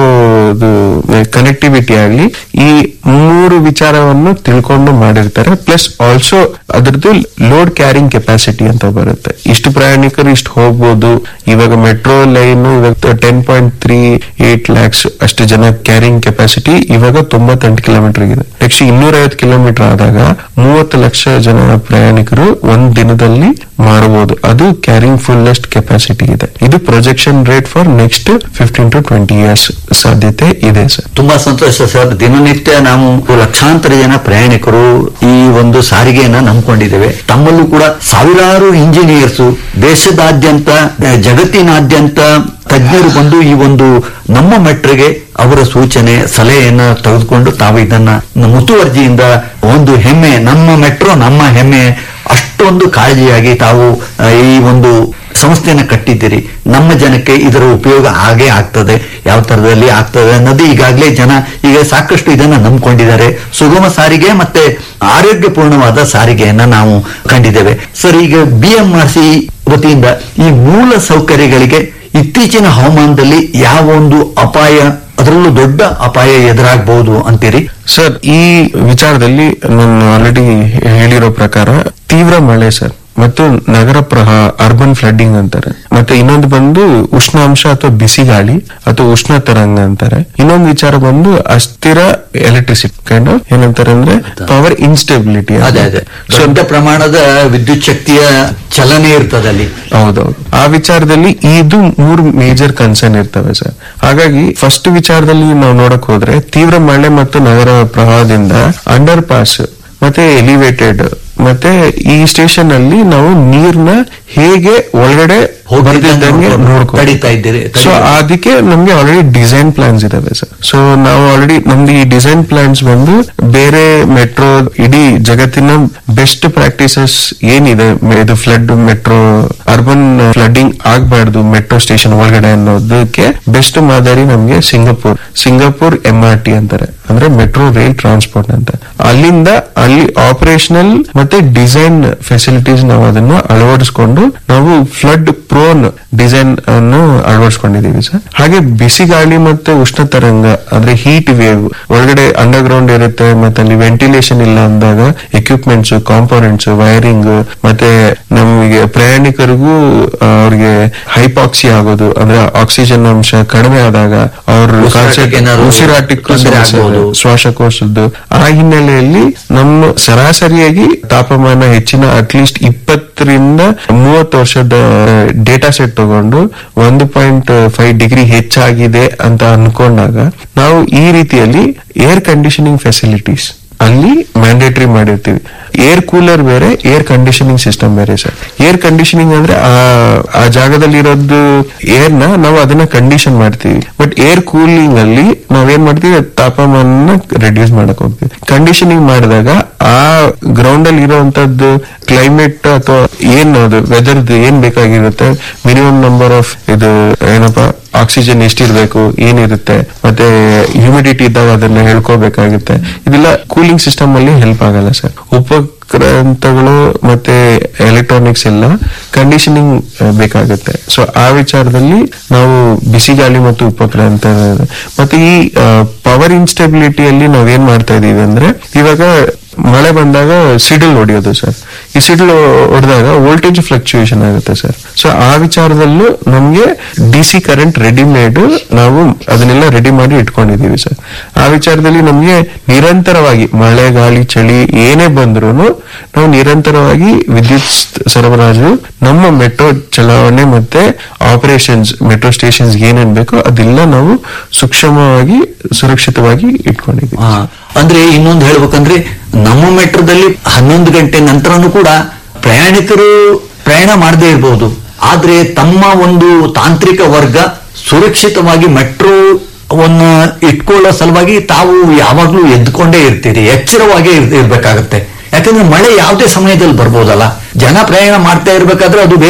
ಕನೆಕ್ಟಿವಿಟಿ ಆಗ್ಲಿ ಈ ಮೂರು ವಿಚಾರವನ್ನು ತಿಳ್ಕೊಂಡು ಮಾಡಿರ್ತಾರೆ ಪ್ಲಸ್ ಆಲ್ಸೋ ಅದರದ್ದು ಲೋಡ್ ಕ್ಯಾರಿಂಗ್ ಕೆಪಾಸಿಟಿ ಅಂತ ಬರುತ್ತೆ ಇಷ್ಟು ಪ್ರಯಾಣಿಕರು ಇಷ್ಟು ಹೋಗ್ಬೋದು ಇವಾಗ ಮೆಟ್ರೋ ಲೈನ್ ಇವಾಗ ten point three eight lakhs ಅಷ್ಟು ಜನ ಕ್ಯಾರಿಂಗ್ ಕೆಪಾಸಿಟಿ ಇವಾಗ ತೊಂಬತ್ತೆಂಟು ಕಿಲೋಮೀಟರ್ ಇದೆ ನೆಕ್ಸ್ಟ್ ಇನ್ನೂರ ಐವತ್ತು ಕಿಲೋಮೀಟರ್ ಆದಾಗ ಮೂವತ್ತು ಲಕ್ಷ ಜನ ಪ್ರಯಾಣಿಕರು ಒಂದ್ ದಿನದಲ್ಲಿ ಮಾಡಬಹುದು ಅದು ಕ್ಯಾರಿಂಗ್ ಫುಲ್ಲೆಸ್ಟ್ ಕೆಪಾಸಿಟಿ ಇದೆ ಇದು projection rate for next fifteen to twenty years ಸಾಧ್ಯತೆ ಇದೆ ಸರ್ ತುಂಬಾ ಸಂತೋಷ ಸರ್ ದಿನನಿತ್ಯ ನಾವು ಲಕ್ಷಾಂತರ ಜನ ಪ್ರಯಾಣಿಕರು ಈ ಒಂದು ಸಾರಿಗೆಯನ್ನ ನಂಬ್ಕೊಂಡಿದ್ದೇವೆ ತಮ್ಮಲ್ಲೂ ಕೂಡ ಸಾವಿರಾರು ಇಂಜಿನಿಯರ್ಸ್ ದೇಶದಾದ್ಯಂತ ಆ, ಜಗತ್ತಿನಾದ್ಯಂತ ತಜ್ಞರು ಬಂದು ಈ ಒಂದು ನಮ್ಮ ಮೆಟ್ರಿಗೆ ಅವರ ಸೂಚನೆ ಸಲಹೆಯನ್ನ ತೆಗೆದುಕೊಂಡು ತಾವು ಇದನ್ನ ಮುತುವರ್ಜಿಯಿಂದ ಒಂದು ಹೆಮ್ಮೆ ನಮ್ಮ ಮೆಟ್ರೋ ನಮ್ಮ ಹೆಮ್ಮೆ ಅಷ್ಟೊಂದು ಕಾಳಜಿಯಾಗಿ ತಾವು ಆ, ಈ ಒಂದು ಸಂಸ್ಥೆಯನ್ನ ಕಟ್ಟಿದ್ದೀರಿ ನಮ್ಮ ಜನಕ್ಕೆ ಇದರ ಉಪಯೋಗ ಆಗೇ ಆಗ್ತದೆ ಯಾವ ತರದಲ್ಲಿ ಆಗ್ತದೆ ಅನ್ನೋದು ಈಗಾಗಲೇ ಜನ ಈಗ ಸಾಕಷ್ಟು ಇದನ್ನ ನಂಬ್ಕೊಂಡಿದ್ದಾರೆ ಸುಗಮ ಸಾರಿಗೆ ಮತ್ತೆ ಆರೋಗ್ಯಪೂರ್ಣವಾದ ಸಾರಿಗೆಯನ್ನ ನಾವು ಕಂಡಿದ್ದೇವೆ ಸರ್ ಈಗ ಬಿ ಎಂ ಆರ್ ಸಿ ವತಿಯಿಂದ ಈ ಮೂಲ ಸೌಕರ್ಯಗಳಿಗೆ ಇತ್ತೀಚಿನ ಹವಾಮಾನದಲ್ಲಿ ಯಾವ ಒಂದು ಅಪಾಯ ಅದರಲ್ಲೂ ದೊಡ್ಡ ಅಪಾಯ ಎದುರಾಗಬಹುದು ಅಂತೀರಿ ಸರ್ ಈ ವಿಚಾರದಲ್ಲಿ ನಾನು ಆಲ್ರೆಡಿ ಹೇಳಿರೋ ಪ್ರಕಾರ ತೀವ್ರ ಮಳೆ ಸರ್ ಮತ್ತು ನಗರ ಪ್ರಹ ಅರ್ಬನ್ ಫ್ಲಡ್ಡಿಂಗ್ ಅಂತಾರೆ ಮತ್ತೆ ಇನ್ನೊಂದು ಬಂದು ಉಷ್ಣಾಂಶ ಅಥವಾ ಬಿಸಿ ಗಾಳಿ ಅಥವಾ ಉಷ್ಣ ತರಂಗ ಅಂತಾರೆ ಇನ್ನೊಂದು ವಿಚಾರ ಬಂದು ಅಸ್ಥಿರ ಎಲೆಕ್ಟ್ರಿಸಿಟಿ ಕೈಂಡ್ ಏನಂತಾರೆ ಅಂದ್ರೆ ಪವರ್ ಇನ್ಸ್ಟೆಬಿಲಿಟಿ ಅದೇ ಅದೇ ದೊಡ್ಡ ಪ್ರಮಾಣದ ವಿದ್ಯುತ್ ಶಕ್ತಿಯ ಚಲನೆ ಇರ್ತದೆ ಅಲ್ಲಿ ಹೌದೌದು ಆ ವಿಚಾರದಲ್ಲಿ ಇದು ಮೂರು ಮೇಜರ್ ಕನ್ಸರ್ನ್ ಇರ್ತವೆ ಸರ್ ಹಾಗಾಗಿ ಫಸ್ಟ್ ವಿಚಾರದಲ್ಲಿ ನಾವು ನೋಡಕ್ ಹೋದ್ರೆ ತೀವ್ರ ಮಳೆ ಮತ್ತು ನಗರ ಪ್ರವಾಹದಿಂದ ಅಂಡರ್ ಪಾಸ್ ಮತ್ತೆ ಎಲಿವೇಟೆಡ್ ಮತ್ತೆ ಈ ಸ್ಟೇಷನ್ ಅಲ್ಲಿ ನಾವು ನೀರ್ನ ಹೇಗೆ ಒಳಗಡೆ ಬರ್ದಿದ್ದಂಗೆ ನೋಡ್ಕೊ ತಡಿತಾ ಇದ್ದೀರಿ ಸೊ ಅದಕ್ಕೆ ನಮ್ಗೆ ಆಲ್ರೆಡಿ ಡಿಸೈನ್ ಪ್ಲಾನ್ಸ್ ಇದಾವೆ ಸರ್ ಸೊ ನಾವು ಆಲ್ರೆಡಿ ನಮ್ದು ಈ ಡಿಸೈನ್ ಪ್ಲಾನ್ಸ್ ಬಂದು ಬೇರೆ ಮೆಟ್ರೋ ಇಡೀ ಜಗತ್ತಿನ ಬೆಸ್ಟ್ ಪ್ರಾಕ್ಟೀಸಸ್ ಏನಿದೆ ಮ- ಇದು ಫ್ಲಡ್ ಮೆಟ್ರೋ ಅರ್ಬನ್ ಫ್ಲಡ್ಡಿಂಗ್ ಆಗ್ಬಾರ್ದು ಮೆಟ್ರೋ ಸ್ಟೇಷನ್ ಒಳಗಡೆ ಅನ್ನೋದಕ್ಕೆ ಬೆಸ್ಟ್ ಮಾದರಿ ನಮ್ಗೆ Singapore Singapore M R T ಅಂತಾರೆ ಅಂದ್ರೆ ಮೆಟ್ರೋ ರೈಲ್ ಟ್ರಾನ್ಸ್ಪೋರ್ಟ್ ಅಂತ ಅಲ್ಲಿಂದ ಅಲ್ಲಿ ಆಪರೇಷನಲ್ ಮತ್ತೆ ಡಿಸೈನ್ ಫೆಸಿಲಿಟೀಸ್ ನಾವು ಅದನ್ನ ಅಳವಡಿಸ್ಕೊಂಡು ನಾವು ಫ್ಲಡ್ ಪ್ರೋನ್ ಡಿಸೈನ್ ಅನ್ನು ಅಳವಡಿಸ್ಕೊಂಡಿದೀವಿ ಸರ್ ಹಾಗೆ ಬಿಸಿ ಗಾಳಿ ಮತ್ತೆ ಉಷ್ಣ ತರಂಗ ಅಂದ್ರೆ ಹೀಟ್ ವೇವ್ ಒಳಗಡೆ ಅಂಡರ್ ಗ್ರೌಂಡ್ ಇರುತ್ತೆ ಮತ್ತೆ ಅಲ್ಲಿ ವೆಂಟಿಲೇಷನ್ ಇಲ್ಲ ಅಂದಾಗ ಎಕ್ವಿಪ್ಮೆಂಟ್ಸ್ ಕಾಂಪೋನೆಂಟ್ಸ್ ವೈರಿಂಗ್ ಮತ್ತೆ ನಮಗೆ ಪ್ರಯಾಣಿಕರಿಗೂ ಆ, ಅವ್ರಿಗೆ ಹೈಪಾಕ್ಸಿ ಆಗೋದು ಅಂದ್ರೆ ಆಕ್ಸಿಜನ್ ಅಂಶ ಕಡಿಮೆ ಆದಾಗ ಅವ್ರ ಉಸಿರಾಟಕ್ಕೆ ಏನಾದ್ರು ಉಸಿರಾಟಕ್ಕೆ ತೊಂದ್ರೆ ಸಮಸ್ಯೆ ಆಗ್ಬೋದು. ಶ್ವಾಸಕೋಶದ್ದು ಆ ಹಿನ್ನೆಲೆಯಲ್ಲಿ ನಮ್ಮ ಸರಾಸರಿಯಾಗಿ ತಾಪಮಾನ ಹೆಚ್ಚಿನ ಅಟ್ಲೀಸ್ಟ್ ಇಪ್ಪತ್ತರಿಂದ ಮೂವತ್ತು ವರ್ಷದ ಡೇಟಾ ಸೆಟ್ ತಗೊಂಡು ಒಂದು ಪಾಯಿಂಟ್ ಫೈವ್ ಡಿಗ್ರಿ ಹೆಚ್ಚಾಗಿದೆ ಅಂತ ಅನ್ಕೊಂಡಾಗ ನಾವು ಈ ರೀತಿಯಲ್ಲಿ ಏರ್ ಕಂಡೀಷನಿಂಗ್ ಫೆಸಿಲಿಟೀಸ್ ಅಲ್ಲಿ ಮ್ಯಾಂಡೇಟರಿ ಮಾಡಿರ್ತೀವಿ ಏರ್ ಕೂಲರ್ ಬೇರೆ ಏರ್ ಕಂಡೀಷನಿಂಗ್ ಸಿಸ್ಟಮ್ ಬೇರೆ ಸರ್ ಏರ್ ಕಂಡೀಷನಿಂಗ್ ಅಂದ್ರೆ ಆ ಆ ಜಾಗದಲ್ಲಿ ಇರೋದು ಏರ್ ನ ನಾವು ಅದನ್ನ ಕಂಡೀಷನ್ ಮಾಡ್ತೀವಿ ಬಟ್ ಏರ್ ಕೂಲಿಂಗ್ ಅಲ್ಲಿ ನಾವೇನ್ ಮಾಡ್ತೀವಿ ತಾಪಮಾನ ರೆಡ್ಯೂಸ್ ಮಾಡಕ್ ಹೋಗ್ತೀವಿ ಕಂಡೀಷನಿಂಗ್ ಮಾಡಿದಾಗ ಆ ಗ್ರೌಂಡ್ ಅಲ್ಲಿ ಇರುವಂತದ್ದು ಕ್ಲೈಮೇಟ್ ಅಥವಾ ಏನ್ ಅದು ವೆದರ್ ಏನ್ ಬೇಕಾಗಿರುತ್ತೆ ಮಿನಿಮಮ್ ನಂಬರ್ ಆಫ್ ಇದು ಏನಪ್ಪಾ ಆಕ್ಸಿಜನ್ ಎಷ್ಟಿರ್ಬೇಕು ಏನಿರುತ್ತೆ ಮತ್ತೆ ಹ್ಯೂಮಿಡಿಟಿ ಇದ್ದಾಗ ಅದನ್ನ ಹೇಳ್ಕೋಬೇಕಾಗುತ್ತೆ ಇದೆಲ್ಲ ಕೂಲಿಂಗ್ ಸಿಸ್ಟಮ್ ಅಲ್ಲಿ ಹೆಲ್ಪ್ ಆಗಲ್ಲ ಸರ್ ಉಪಕ್ರಾಂತಗಳು ಮತ್ತೆ ಎಲೆಕ್ಟ್ರಾನಿಕ್ಸ್ ಎಲ್ಲ ಕಂಡೀಷನಿಂಗ್ ಬೇಕಾಗುತ್ತೆ ಸೊ ಆ ವಿಚಾರದಲ್ಲಿ ನಾವು ಬಿಸಿ ಗಾಳಿ ಮತ್ತು ಉಪಕ್ರಾಂತ ಮತ್ತೆ ಈ ಪವರ್ ಇನ್ಸ್ಟೆಬಿಲಿಟಿಯಲ್ಲಿ ನಾವೇನ್ ಮಾಡ್ತಾ ಇದೀವಿ ಅಂದ್ರೆ ಇವಾಗ ಮಳೆ ಬಂದಾಗ ಸಿಡಿಲ್ ಹೊಡೆಯೋದು ಸರ್ ಈ ಸಿಡಿಲ್ ಹೊಡೆದಾಗ ವೋಲ್ಟೇಜ್ ಫ್ಲಕ್ಚುಯೇಷನ್ ಆಗುತ್ತೆ ಸರ್ ಸೊ ಆ ವಿಚಾರದಲ್ಲೂ ನಮ್ಗೆ ಡಿ ಸಿ ಕರೆಂಟ್ ರೆಡಿಮೇಡ್ ನಾವು ಅದನ್ನೆಲ್ಲ ರೆಡಿ ಮಾಡಿ ಇಟ್ಕೊಂಡಿದೀವಿ ಸರ್ ಆ ವಿಚಾರದಲ್ಲಿ ನಮ್ಗೆ ನಿರಂತರವಾಗಿ ಮಳೆ ಗಾಳಿ ಚಳಿ ಏನೇ ಬಂದ್ರು ನಾವು ನಿರಂತರವಾಗಿ ವಿದ್ಯುತ್ ಸರಬರಾಜು ನಮ್ಮ ಮೆಟ್ರೋ ಚಲಾವಣೆ ಮತ್ತೆ ಆಪರೇಷನ್ಸ್ ಮೆಟ್ರೋ ಸ್ಟೇಷನ್ಸ್ ಏನೇನ್ ಬೇಕೋ ಅದೆಲ್ಲ ನಾವು ಸೂಕ್ಷ್ಮವಾಗಿ ಸುರಕ್ಷಿತವಾಗಿ ಇಟ್ಕೊಂಡಿದ್ದೀವಿ ಆ, ಅಂದ್ರೆ ಇನ್ನೊಂದು ಹೇಳ್ಬೇಕಂದ್ರೆ ನಮ್ಮ ಮೆಟ್ರೋದಲ್ಲಿ ಹನ್ನೊಂದು ಗಂಟೆ ನಂತರನೂ ಕೂಡ ಪ್ರಯಾಣಿಕರು ಪ್ರಯಾಣ ಮಾಡದೇ ಇರಬಹುದು ಆದ್ರೆ ತಮ್ಮ ಒಂದು ತಾಂತ್ರಿಕ ವರ್ಗ ಸುರಕ್ಷಿತವಾಗಿ ಮೆಟ್ರೋವನ್ನ ಇಟ್ಕೊಳ್ಳೋ ಸಲುವಾಗಿ ತಾವು ಯಾವಾಗ್ಲೂ ಎದ್ಕೊಂಡೇ ಇರ್ತೀರಿ ಎಚ್ಚರವಾಗೇ ಇರ್- ಇರ್ಬೇಕಾಗತ್ತೆ ಯಾಕಂದ್ರೆ ಮಳೆ ಯಾವುದೇ ಸಮಯದಲ್ಲಿ ಬರ್ಬೋದಲ್ಲ ಜನ ಪ್ರಯಾಣ ಮಾಡ್ತಾ ಇರ್ಬೇಕಾದ್ರೆ ಅದು ಬೇರೆ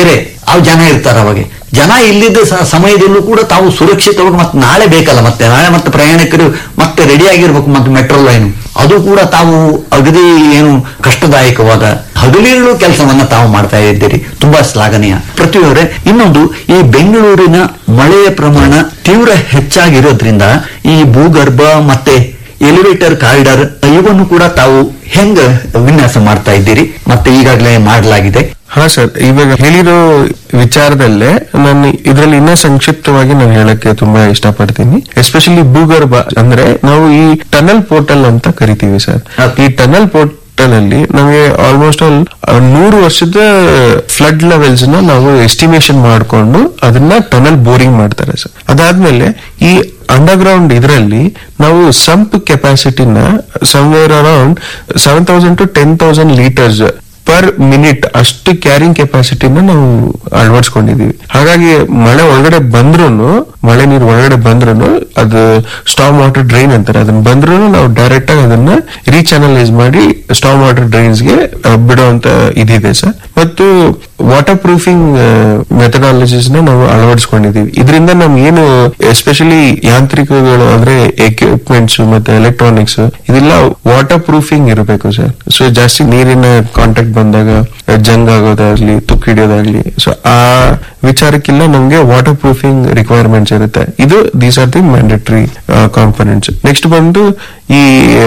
ಅವ್ ಜನ ಇರ್ತಾರೆ ಅವಾಗ ಜನ ಇಲ್ಲಿದ್ದ ಸ- ಸಮಯದಲ್ಲೂ ಕೂಡ ತಾವು ಸುರಕ್ಷಿತವಾಗಿ ಮತ್ತೆ ನಾಳೆ ಬೇಕಲ್ಲ ಮತ್ತೆ ನಾಳೆ ಮತ್ತೆ ಪ್ರಯಾಣಿಕರು ಮತ್ತೆ ರೆಡಿ ಆಗಿರ್ಬೇಕು ಮತ್ತೆ ಮೆಟ್ರೋ ಲೈನ್ ಅದು ಕೂಡ ತಾವು ಅಗದಿ ಏನು ಕಷ್ಟದಾಯಕವಾದ ಹಗಲಿರುಳು ಕೆಲಸವನ್ನ ತಾವು ಮಾಡ್ತಾ ಇದ್ದೀರಿ ತುಂಬಾ ಶ್ಲಾಘನೀಯ ಪ್ರತಿಯವರೇ ಇನ್ನೊಂದು ಈ ಬೆಂಗಳೂರಿನ ಮಳೆಯ ಪ್ರಮಾಣ ತೀವ್ರ ಹೆಚ್ಚಾಗಿರೋದ್ರಿಂದ ಈ ಭೂಗರ್ಭ ಮತ್ತೆ ಎಲಿವೇಟರ್ ಕಾರಿಡಾರ್ ಇವನ್ನು ಕೂಡ ತಾವು ಹೆಂಗ ವಿನ್ಯಾಸ ಮಾಡ್ತಾ ಇದ್ದೀರಿ ಮತ್ತೆ ಈಗಾಗಲೇ ಮಾಡಲಾಗಿದೆ ಹಾ ಸರ್ ಇವಾಗ ಹೇಳಿರೋ ವಿಚಾರದಲ್ಲೇ ನಾನು ಇದರಲ್ಲಿ ಇನ್ನೂ ಸಂಕ್ಷಿಪ್ತವಾಗಿ ನಾನು ಹೇಳಕ್ಕೆ ತುಂಬಾ ಇಷ್ಟಪಡ್ತೀನಿ ಎಸ್ಪೆಷಲಿ ಭೂಗರ್ಭ ಅಂದ್ರೆ ನಾವು ಈ ಟನಲ್ ಪೋರ್ಟಲ್ ಅಂತ ಕರಿತೀವಿ ಸರ್ ಈ ಟನಲ್ ಪೋರ್ಟಲ್ ಅಲ್ಲಿ ನಮಗೆ ಆಲ್ಮೋಸ್ಟ್ ಆಲ್ ನೂರು ವರ್ಷದ ಫ್ಲಡ್ ಲೆವೆಲ್ಸ್ ನ ನಾವು ಎಸ್ಟಿಮೇಶನ್ ಮಾಡಿಕೊಂಡು ಅದನ್ನ ಟನಲ್ ಬೋರಿಂಗ್ ಮಾಡ್ತಾರೆ ಸರ್ ಅದಾದ್ಮೇಲೆ ಈ ಅಂಡರ್ಗ್ರೌಂಡ್ ಇದರಲ್ಲಿ ನಾವು ಸಂಪ್ ಕೆಪಾಸಿಟಿನ somewhere around seven thousand to ten thousand litres per minute ಅಷ್ಟು ಕ್ಯಾರಿಂಗ್ ಕೆಪಾಸಿಟಿನ ನಾವು ಅಳವಡಿಸ್ಕೊಂಡಿದೀವಿ ಹಾಗಾಗಿ ಮಳೆ ಒಳಗಡೆ ಬಂದ್ರು ಮಳೆ ನೀರು ಒಳಗಡೆ ಬಂದ್ರು ಅದು ಸ್ಟಾಮ್ ವಾಟರ್ ಡ್ರೈನ್ ಅಂತಾರೆ ಅದನ್ನ ಬಂದ್ರು ನಾವು ಡೈರೆಕ್ಟ್ ಆಗಿ ಅದನ್ನ ರೀಚಾನಲೈಸ್ ಮಾಡಿ ಸ್ಟಾಮ್ ವಾಟರ್ ಡ್ರೈನ್ಸ್ ಗೆ ಆ, ಬಿಡುವಂತ ಇದಿದೆ ಸರ್ ಮತ್ತು ವಾಟರ್ ಪ್ರೂಫಿಂಗ್ ಮೆಥಡಾಲಜೀಸ್ ನ ನಾವು ಅಳವಡಿಸ್ಕೊಂಡಿದೀವಿ ಇದರಿಂದ ನಮ್ಗೆ ಏನು ಎಸ್ಪೆಷಲಿ ಯಾಂತ್ರಿಕಗಳು ಅಂದ್ರೆ ಎಕ್ವಿಪ್ಮೆಂಟ್ಸ್ ಮತ್ತೆ ಎಲೆಕ್ಟ್ರಾನಿಕ್ಸ್ ಇದೆಲ್ಲ ವಾಟರ್ ಪ್ರೂಫಿಂಗ್ ಇರಬೇಕು ಸರ್ ಸೊ ಜಾಸ್ತಿ ನೀರಿನ ಕಾಂಟ್ಯಾಕ್ಟ್ ಬಂದಾಗ ಜಂಗ್ ಆಗೋದಾಗ್ಲಿ ತುಕ್ಕು ಹಿಡಿಯೋದಾಗ್ಲಿ ಸೊ ಆ ವಿಚಾರಕ್ಕಿಲ್ಲ ನಮ್ಗೆ ವಾಟರ್ ಪ್ರೂಫಿಂಗ್ ರಿಕ್ವೈರ್ಮೆಂಟ್ಸ್ ಇರುತ್ತೆ ಇದು these are the mandatory components next ಬಂದು ಈ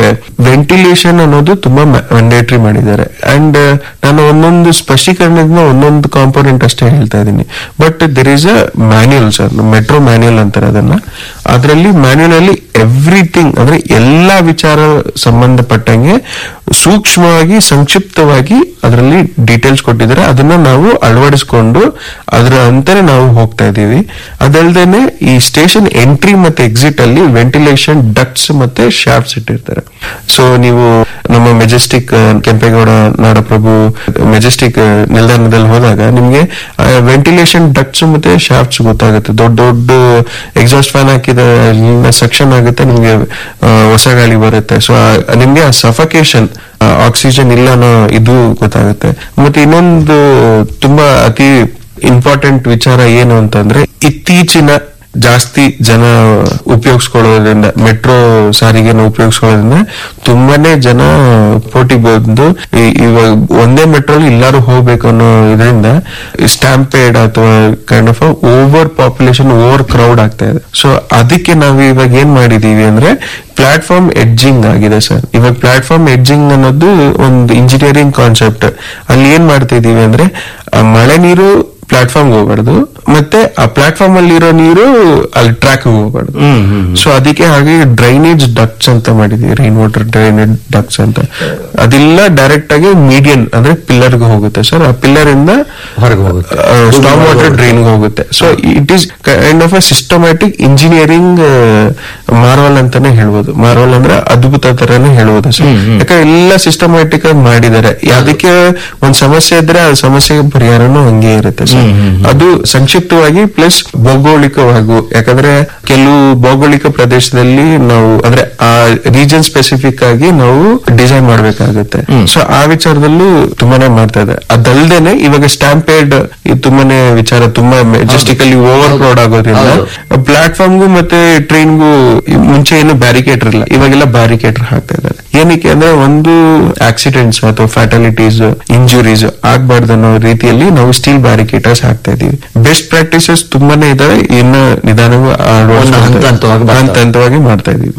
ವೆಂಟಿಲೇಷನ್ ಅನ್ನೋದು ತುಂಬಾ ಮ್ಯಾಂಡೇಟರಿ ಮಾಡಿದ್ದಾರೆ ಅಂಡ್ ನಾನು ಒಂದೊಂದು ಸ್ಪಷ್ಟೀಕರಣದಿಂದ ಒಂದೊಂದು ಕಾಂಪೊನೆಂಟ್ ಅಷ್ಟೇ ಹೇಳ್ತಾ ಇದ್ದೀನಿ but there is a manual sir metro manual ಅಂತಾರೆ ಅದನ್ನ ಅದರಲ್ಲಿ ಮ್ಯಾನ್ಯುಯಲ್ ಅಲ್ಲಿ ಎವ್ರಿಥಿಂಗ್ ಅಂದ್ರೆ ಎಲ್ಲಾ ವಿಚಾರ ಸಂಬಂಧಪಟ್ಟಂಗೆ ಸೂಕ್ಷ್ಮವಾಗಿ ಸಂಕ್ಷಿಪ್ತವಾಗಿ ಅದರಲ್ಲಿ ಡೀಟೇಲ್ಸ್ ಕೊಟ್ಟಿದ್ದಾರೆ ಅದನ್ನ ನಾವು ಅಳವಡಿಸಿಕೊಂಡು ಅದರ ಅಂತಾನೆ ನಾವು ಹೋಗ್ತಾ ಇದ್ದೀವಿ ಅದಲ್ದೇನೆ ಈ ಸ್ಟೇಷನ್ ಎಂಟ್ರಿ ಮತ್ತೆ ಎಕ್ಸಿಟ್ ಅಲ್ಲಿ ವೆಂಟಿಲೇಷನ್ ಡಕ್ಟ್ಸ್ ಮತ್ತೆ ಶಾಫ್ಟ್ಸ್ ಇಟ್ಟಿರ್ತಾರೆ ಸೊ ನೀವು ನಮ್ಮ ಮೆಜೆಸ್ಟಿಕ್ ಕೆಂಪೇಗೌಡ ನಾಡಪ್ರಭು ಮೆಜೆಸ್ಟಿಕ್ ನಿಲ್ದಾಣದಲ್ಲಿ ಹೋದಾಗ ನಿಮ್ಗೆ ವೆಂಟಿಲೇಷನ್ ಡಕ್ಟ್ಸ್ ಮತ್ತೆ ಶಾಫ್ಟ್ಸ್ ಗೊತ್ತಾಗುತ್ತೆ ದೊಡ್ಡ ದೊಡ್ಡ ಎಕ್ಸಾಸ್ಟ್ ಫ್ಯಾನ್ ಹಾಕಿದ ಸೆಕ್ಷನ್ ಆಗುತ್ತೆ ನಿಮ್ಗೆ ಆ, ಹೊಸ ಗಾಳಿ ಬರುತ್ತೆ ಸೊ ನಿಮ್ಗೆ ಆ ಸಫಕೇಶನ್ ಆಕ್ಸಿಜನ್ ಇಲ್ಲ ಅನ್ನೋ ಇದು ಗೊತ್ತಾಗುತ್ತೆ ಮತ್ತೆ ಇನ್ನೊಂದು ತುಂಬಾ ಅತಿ ಇಂಪಾರ್ಟೆಂಟ್ ವಿಚಾರ ಏನು ಅಂತಂದ್ರೆ ಇತ್ತೀಚಿನ ಜಾಸ್ತಿ ಜನ ಉಪಯೋಗಿಸ್ಕೊಳ್ಳೋದ್ರಿಂದ ಮೆಟ್ರೋ ಸಾರಿಗೆನ ಉಪಯೋಗಿಸ್ಕೊಳ್ಳೋದ್ರಿಂದ ತುಂಬಾನೇ ಜನ ಪೋಟಿ ಬಂದು ಈ- ಇವಾಗ ಒಂದೇ ಮೆಟ್ರೋ ಎಲ್ಲಾರು ಹೋಗ್ಬೇಕು ಅನ್ನೋ ಇದರಿಂದ ಸ್ಟ್ಯಾಂಪೇಡ್ ಅಥವಾ kind of over population over crowd ಆಗ್ತಾ ಇದೆ ಸೊ ಅದಕ್ಕೆ ನಾವು ಇವಾಗ ಏನ್ ಮಾಡಿದೀವಿ ಅಂದ್ರೆ ಪ್ಲಾಟ್ಫಾರ್ಮ್ ಎಡ್ಜಿಂಗ್ ಆಗಿದೆ ಸರ್ ಇವಾಗ ಪ್ಲಾಟ್ಫಾರ್ಮ್ ಎಡ್ಜಿಂಗ್ ಅನ್ನೋದು ಒಂದು ಇಂಜಿನಿಯರಿಂಗ್ ಕಾನ್ಸೆಪ್ಟ್ ಅಲ್ಲಿ ಏನ್ ಮಾಡ್ತಾ ಇದೀವಿ ಅಂದ್ರೆ ಆ ಮಳೆ ನೀರು ಪ್ಲಾಟ್ಫಾರ್ಮ್ ಹೋಗ್ಬಾರ್ದು ಮತ್ತೆ ಆ ಪ್ಲಾಟ್ಫಾರ್ಮ್ ಅಲ್ಲಿ ಇರೋ ನೀರು ಅಲ್ಲಿ ಟ್ರ್ಯಾಕ್ ಹೋಗ್ಬಾರ್ದು ಸೊ ಅದಕ್ಕೆ ಹಾಗೆ ಡ್ರೈನೇಜ್ ಡಕ್ಟ್ಸ್ ಅಂತ ಮಾಡಿದೀವಿ ರೈನ್ ವಾಟರ್ ಡ್ರೈನೇಜ್ ಡಕ್ಟ್ಸ್ ಅಂತ ಅದೆಲ್ಲ ಡೈರೆಕ್ಟ್ ಆಗಿ ಮೀಡಿಯನ್ ಅಂದ್ರೆ ಪಿಲ್ಲರ್ ಗೆ ಹೋಗುತ್ತೆ ಸರ್ ಆ ಪಿಲ್ಲರ್ ಇಂದ ಹೊರಗೆ ಹೋಗುತ್ತೆ. ಸ್ಟಾಮ್ ವಾಟರ್ ಡ್ರೈನ್ ಹೋಗುತ್ತೆ so it is kind of a systematic engineering marvel ಅಂತಾನೆ ಹೇಳ್ಬೋದು ಮಾರ್ವಲ್ ಅಂದ್ರೆ ಅದ್ಭುತ ತರನೇ ಹೇಳ್ಬೋದು ಸರ್ ಯಾಕಂದ್ರೆ ಎಲ್ಲ ಸಿಸ್ಟಮ್ಯಾಟಿಕ್ ಆಗಿ ಮಾಡಿದ್ದಾರೆ ಅದಕ್ಕೆ ಒಂದ್ ಸಮಸ್ಯೆ ಇದ್ರೆ ಆ ಸಮಸ್ಯೆಗೆ ಪರಿಹಾರನೂ ಹಂಗೆ ಇರುತ್ತೆ ಸರ್ ಅದು ಸಂಕ್ಷಿಪ್ತವಾಗಿ ಪ್ಲಸ್ ಭೌಗೋಳಿಕವಾಗೂ ಯಾಕಂದ್ರೆ ಕೆಲವು ಭೌಗೋಳಿಕ ಪ್ರದೇಶದಲ್ಲಿ ನಾವು ಅಂದ್ರೆ ಆ ರೀಜನ್ ಸ್ಪೆಸಿಫಿಕ್ ಆಗಿ ನಾವು ಡಿಸೈನ್ ಮಾಡ್ಬೇಕಾಗುತ್ತೆ ಸೊ ಆ ವಿಚಾರದಲ್ಲೂ ತುಂಬಾನೇ ಮಾಡ್ತಾ ಇದೆ ಅದಲ್ದೇನೆ ಇವಾಗ ಸ್ಟ್ಯಾಂಪೇಡ್ ತುಂಬಾನೇ ವಿಚಾರ ತುಂಬಾ ಮೆಜೆಸ್ಟಿಕಲಿ ಓವರ್ ಕ್ರೌಡ್ ಆಗೋದ್ರಿಂದ ಹೌದು. ಪ್ಲಾಟ್ಫಾರ್ಮ್ಗೂ ಮತ್ತೆ ಟ್ರೈನ್ಗೂ ಮುಂಚೆ ಏನು ಬ್ಯಾರಿಕೇಟರ್ ಇಲ್ಲ ಇವಾಗೆಲ್ಲ ಬ್ಯಾರಿಕೇಟರ್ ಹಾಕ್ತಾ ಇದ್ದಾರೆ ಏನಕ್ಕೆ ಅಂದ್ರೆ ಒಂದು ಆಕ್ಸಿಡೆಂಟ್ಸ್ ಅಥವಾ ಫ್ಯಾಟಲಿಟೀಸ್ ಇಂಜುರೀಸ್ ಆಗ್ಬಾರ್ದು ಅನ್ನೋ ರೀತಿಯಲ್ಲಿ ನಾವು ಸ್ಟೀಲ್ ಬ್ಯಾರಿಕೇಟರ್ಸ್ ಹಾಕ್ತಾ ಇದೀವಿ ಬೆಸ್ಟ್ ಪ್ರಾಕ್ಟೀಸಸ್ ತುಂಬಾನೇ ಇದಾವೆ ಇನ್ನು ನಿಧಾನವಾಗಿ ಒಂದು ಹಂತ ಹಂತವಾಗಿ ಬರ್ತಾ ಹಂತ ಹಂತವಾಗಿ ಮಾಡ್ತಾ ಇದೀವಿ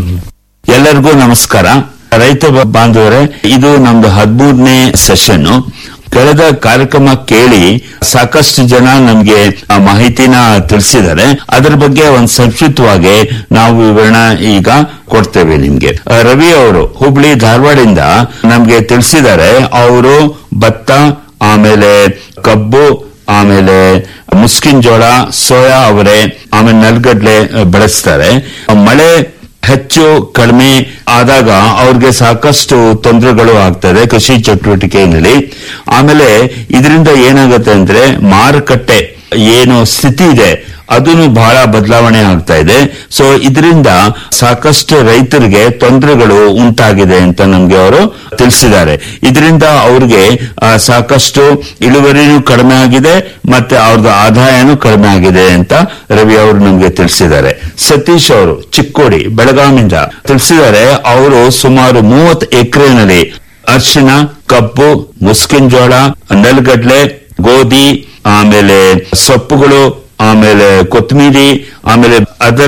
ಎಲ್ಲರಿಗೂ ನಮಸ್ಕಾರ ರೈತ ಬ- ಬಾಂಧವರೇ ಇದು ನಮ್ದು ಹದಿಮೂರನೇ ಸೆಷನ್ ಕಳೆದ ಕಾರ್ಯಕ್ರಮ ಕೇಳಿ ಸಾಕಷ್ಟು ಜನ ನಮ್ಗೆ ಆ ಮಾಹಿತಿನ ತಿಳಿಸಿದ್ದಾರೆ ಅದರ ಬಗ್ಗೆ ಒಂದು ಸಂಕ್ಷಿಪ್ತವಾಗಿ ನಾವು ವಿವರಣ ಈಗ ಕೊಡ್ತೇವೆ ನಿಮ್ಗೆ ಆ, ರವಿ ಅವರು ಹುಬ್ಳಿ ಧಾರವಾಡಿಂದ ನಮ್ಗೆ ತಿಳಿಸಿದ್ದಾರೆ ಅವರು ಭತ್ತ ಆಮೇಲೆ ಕಬ್ಬು ಆಮೇಲೆ ಮುಸ್ಕಿನ್ ಜೋಳ ಸೋಯಾ ಅವರೆ ಆಮೇಲೆ ನೆಲ್ಗಡ್ಲೆ ಆ, ಬೆಳೆಸ್ತಾರೆ ಮಳೆ ಹೆಚ್ಚು ಕಡಿಮೆ ಆದಾಗ ಅವ್ರಿಗೆ ಸಾಕಷ್ಟು ತೊಂದರೆಗಳು ಆಗ್ತದೆ ಕೃಷಿ ಚಟುವಟಿಕೆಯಲ್ಲಿ ಆಮೇಲೆ ಇದರಿಂದ ಏನಾಗುತ್ತೆ ಅಂದ್ರೆ ಮಾರುಕಟ್ಟೆ ಏನು ಸ್ಥಿತಿ ಇದೆ ಅದನ್ನು ಬಹಳ ಬದಲಾವಣೆ ಆಗ್ತಾ ಇದೆ ಸೊ ಇದರಿಂದ ಸಾಕಷ್ಟು ರೈತರಿಗೆ ತೊಂದರೆಗಳು ಉಂಟಾಗಿದೆ ಅಂತ ನಮ್ಗೆ ಅವರು ತಿಳಿಸಿದ್ದಾರೆ ಇದರಿಂದ ಅವ್ರಿಗೆ ಆ, ಸಾಕಷ್ಟು ಇಳುವರಿನೂ ಕಡಿಮೆ ಆಗಿದೆ ಮತ್ತೆ ಅವ್ರದ್ದು ಆದಾಯನೂ ಕಡಿಮೆ ಆಗಿದೆ ಅಂತ ರವಿ ಅವರು ನಮ್ಗೆ ತಿಳಿಸಿದ್ದಾರೆ ಸತೀಶ್ ಅವರು ಚಿಕ್ಕೋಡಿ ಬೆಳಗಾವಿಂದ ತಿಳಿಸಿದ್ದಾರೆ ಅವರು ಸುಮಾರು ಮೂವತ್ತು ಎಕರೆನಲ್ಲಿ ಅರಿಶಿನ ಕಬ್ಬು ಮುಸ್ಕಿನ್ ಜೋಳ ನೆಲಗಡ್ಲೆ ಗೋಧಿ ಆಮೇಲೆ ಸೊಪ್ಪುಗಳು ಆಮೇಲೆ ಕೊತ್ತಂಬರಿ ಆಮೇಲೆ ಅದರ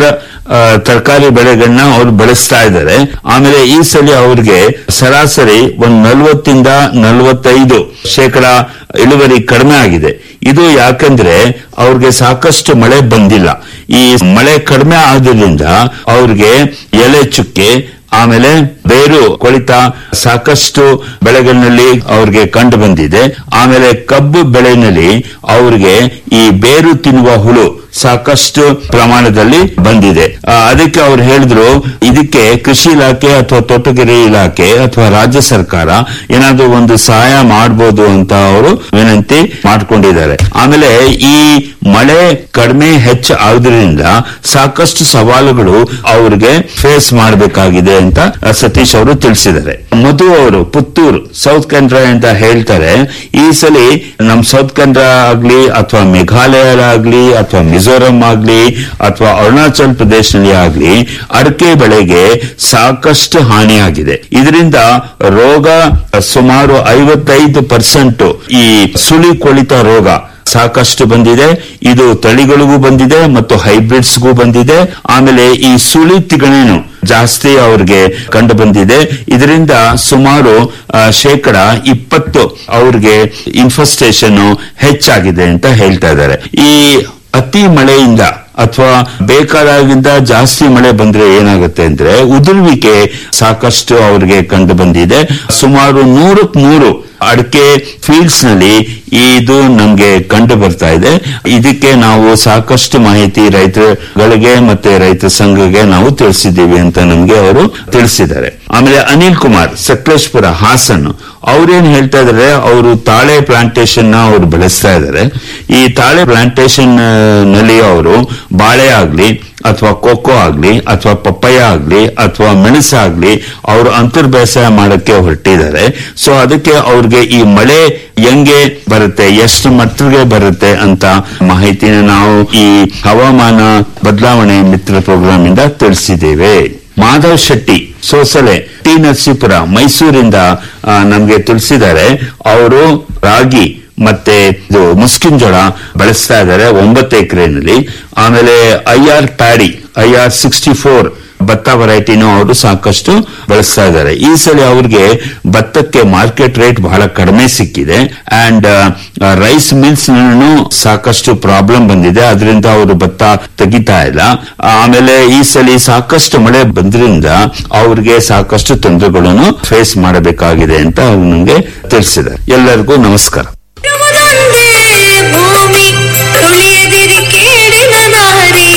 ತರಕಾರಿ ಬೆಳೆಗಳನ್ನ ಅವ್ರು ಬೆಳೆಸ್ತಾ ಇದ್ದಾರೆ ಆಮೇಲೆ ಈ ಸಲ ಅವ್ರಿಗೆ ಸರಾಸರಿ ಒಂದ್ ನಲ್ವತ್ತಿಂದ ನಲವತ್ತೈದು ಶೇಕಡ ಇಳುವರಿ ಕಡಿಮೆ ಆಗಿದೆ ಇದು ಯಾಕಂದ್ರೆ ಅವ್ರಿಗೆ ಸಾಕಷ್ಟು ಮಳೆ ಬಂದಿಲ್ಲ ಈ ಮಳೆ ಕಡಿಮೆ ಆದ್ರಿಂದ ಅವ್ರಿಗೆ ಎಲೆ ಚುಕ್ಕೆ ಆಮೇಲೆ ಬೇರು ಕೊಳಿತ ಸಾಕಷ್ಟು ಬೆಳೆಗಳಲ್ಲಿ ಅವ್ರಿಗೆ ಕಂಡು ಬಂದಿದೆ ಆಮೇಲೆ ಕಬ್ಬು ಬೆಳೆನಲ್ಲಿ ಅವ್ರಿಗೆ ಈ ಬೇರು ತಿನ್ನುವ ಹುಳು ಸಾಕಷ್ಟು ಪ್ರಮಾಣದಲ್ಲಿ ಬಂದಿದೆ ಆ, ಅದಕ್ಕೆ ಅವ್ರು ಹೇಳಿದ್ರು ಇದಕ್ಕೆ ಕೃಷಿ ಇಲಾಖೆ ಅಥವಾ ತೋಟಗಾರಿ ಇಲಾಖೆ ಅಥವಾ ರಾಜ್ಯ ಸರ್ಕಾರ ಏನಾದ್ರೂ ಒಂದು ಸಹಾಯ ಮಾಡಬಹುದು ಅಂತ ಅವರು ವಿನಂತಿ ಮಾಡ್ಕೊಂಡಿದ್ದಾರೆ ಆಮೇಲೆ ಈ ಮಳೆ ಕಡಿಮೆ ಹೆಚ್ಚು ಆಗೋದ್ರಿಂದ ಸಾಕಷ್ಟು ಸವಾಲುಗಳು ಅವ್ರಿಗೆ ಫೇಸ್ ಮಾಡಬೇಕಾಗಿದೆ ಅಂತ ಆ, ಸತೀಶ್ ಅವರು ತಿಳಿಸಿದ್ದಾರೆ ಮಧು ಅವರು ಪುತ್ತೂರು ಸೌತ್ ಕೆನರಾ ಅಂತ ಹೇಳ್ತಾರೆ ಈ ಸಲ ನಮ್ ಸೌತ್ ಕೆನರಾ ಆಗ್ಲಿ ಅಥವಾ ಮೇಘಾಲಯ ಆಗ್ಲಿ ಅಥವಾ ಮಿಜೋರಾಂ ಆಗ್ಲಿ ಅಥವಾ ಅರುಣಾಚಲ್ ಪ್ರದೇಶದಲ್ಲಿ ಆಗ್ಲಿ ಅಡಿಕೆ ಬೆಳೆಗೆ ಸಾಕಷ್ಟು ಹಾನಿಯಾಗಿದೆ ಇದರಿಂದ ರೋಗ ಸುಮಾರು ಐವತ್ತೈದು ಪರ್ಸೆಂಟ್ ಈ ಸುಳಿ ಕೊಳಿತ ರೋಗ ಸಾಕಷ್ಟು ಬಂದಿದೆ ಇದು ತಳಿಗಳಿಗೂ ಬಂದಿದೆ ಮತ್ತು ಹೈಬ್ರಿಡ್ಸ್ಗೂ ಬಂದಿದೆ ಆಮೇಲೆ ಈ ಸುಳಿ ತಿಗಣೆನು ಜಾಸ್ತಿ ಅವ್ರಿಗೆ ಕಂಡು ಬಂದಿದೆ ಇದರಿಂದ ಸುಮಾರು ಆ, ಶೇಕಡ ಇಪ್ಪತ್ತು ಅವ್ರಿಗೆ ಇನ್ಫೆಸ್ಟೇಷನ್ ಹೆಚ್ಚಾಗಿದೆ ಅಂತ ಹೇಳ್ತಾ ಇದ್ದಾರೆ ಈ ಅತಿ ಮಳೆಯಿಂದ ಅಥವಾ ಬೇಕಾದಾಗಿಂದ ಜಾಸ್ತಿ ಮಳೆ ಬಂದ್ರೆ ಏನಾಗುತ್ತೆ ಅಂದ್ರೆ ಉದುರುವಿಕೆ ಸಾಕಷ್ಟು ಅವ್ರಿಗೆ ಕಂಡು ಬಂದಿದೆ ಸುಮಾರು ನೂರಕ್ ನೂರು ಅಡಿಕೆ ಫೀಲ್ಡ್ಸ್ ನಲ್ಲಿ ಇದು ನಮ್ಗೆ ಕಂಡು ಬರ್ತಾ ಇದೆ ಇದಕ್ಕೆ ನಾವು ಸಾಕಷ್ಟು ಮಾಹಿತಿ ರೈತರುಗಳಿಗೆ ಮತ್ತೆ ರೈತ ಸಂಘಕ್ಕೆ ನಾವು ತಿಳಿಸಿದ್ದೀವಿ ಅಂತ ನಮ್ಗೆ ಅವರು ತಿಳಿಸಿದ್ದಾರೆ ಆಮೇಲೆ ಅನಿಲ್ ಕುಮಾರ್ ಸಕಲೇಶ್ಪುರ ಹಾಸನ್ ಅವ್ರೇನ್ ಹೇಳ್ತಾ ಇದಾರೆ ಅವರು ತಾಳೆ ಪ್ಲಾಂಟೇಶನ್ ನ ಅವರು ಬೆಳೆಸ್ತಾ ಇದ್ದಾರೆ ಈ ತಾಳೆ ಪ್ಲಾಂಟೇಶನ್ ನಲ್ಲಿ ಅವರು ಬಾಳೆ ಆಗ್ಲಿ ಅಥವಾ ಕೋಕೋ ಆಗ್ಲಿ ಅಥವಾ ಪಪ್ಪಯ್ಯ ಆಗ್ಲಿ ಅಥವಾ ಮೆಣಸಾಗ್ಲಿ ಅವರು ಅಂತರ್ ಬೇಸಾಯ ಮಾಡಕ್ಕೆ ಹೊರಟಿದ್ದಾರೆ ಸೊ ಅದಕ್ಕೆ ಅವ್ರಿಗೆ ಈ ಮಳೆ ಹೆಂಗೆ ಬರುತ್ತೆ ಎಷ್ಟು ಮಟ್ಟಿಗೆ ಬರುತ್ತೆ ಅಂತ ಮಾಹಿತಿನ ನಾವು ಈ ಹವಾಮಾನ ಬದಲಾವಣೆ ಮಿತ್ರ ಪ್ರೋಗ್ರಾಮ್ ಇಂದ ತಿಳಿಸಿದ್ದೇವೆ ಮಾಧವ್ ಶೆಟ್ಟಿ ಸೋಸಲೆ ಟಿ ನರಸೀಪುರ ಮೈಸೂರಿಂದ ಆ, ನಮ್ಗೆ ತಿಳಿಸಿದ್ದಾರೆ ಅವರು ರಾಗಿ ಮತ್ತೆ ಇದು ಮುಸ್ಕಿನ್ ಜೋಳ ಬೆಳೆಸ್ತಾ ಇದ್ದಾರೆ ಒಂಬತ್ತು ಎಕರೆನಲ್ಲಿ ಆಮೇಲೆ I R paddy I R sixty four ಭತ್ತ ವೆರೈಟಿನೂ ಅವರು ಸಾಕಷ್ಟು ಬೆಳೆಸ್ತಾ ಇದ್ದಾರೆ ಈ ಸಲ ಅವ್ರಿಗೆ ಭತ್ತಕ್ಕೆ ಮಾರ್ಕೆಟ್ ರೇಟ್ ಬಹಳ ಕಡಿಮೆ ಸಿಕ್ಕಿದೆ ಅಂಡ್ ರೈಸ್ ಮಿಲ್ಸ್ ಸಾಕಷ್ಟು ಪ್ರಾಬ್ಲಮ್ ಬಂದಿದೆ ಅದರಿಂದ ಅವರು ಭತ್ತ ತೆಗಿತಾ ಇಲ್ಲ ಆಮೇಲೆ ಈ ಸಲ ಸಾಕಷ್ಟು ಮಳೆ ಬಂದ್ರಿಂದ ಅವ್ರಿಗೆ ಸಾಕಷ್ಟು ತೊಂದರೆಗಳನ್ನು ಫೇಸ್ ಮಾಡಬೇಕಾಗಿದೆ ಅಂತ ಅವ್ರು ನಮ್ಗೆ ತಿಳಿಸಿದ್ದಾರೆ ಎಲ್ಲರಿಗೂ ನಮಸ್ಕಾರ ಇರುವುದೊಂದೇ ಭೂಮಿ ತುಳಿಯದಿರಿ ಕೇಡಿನ ದಾರಿ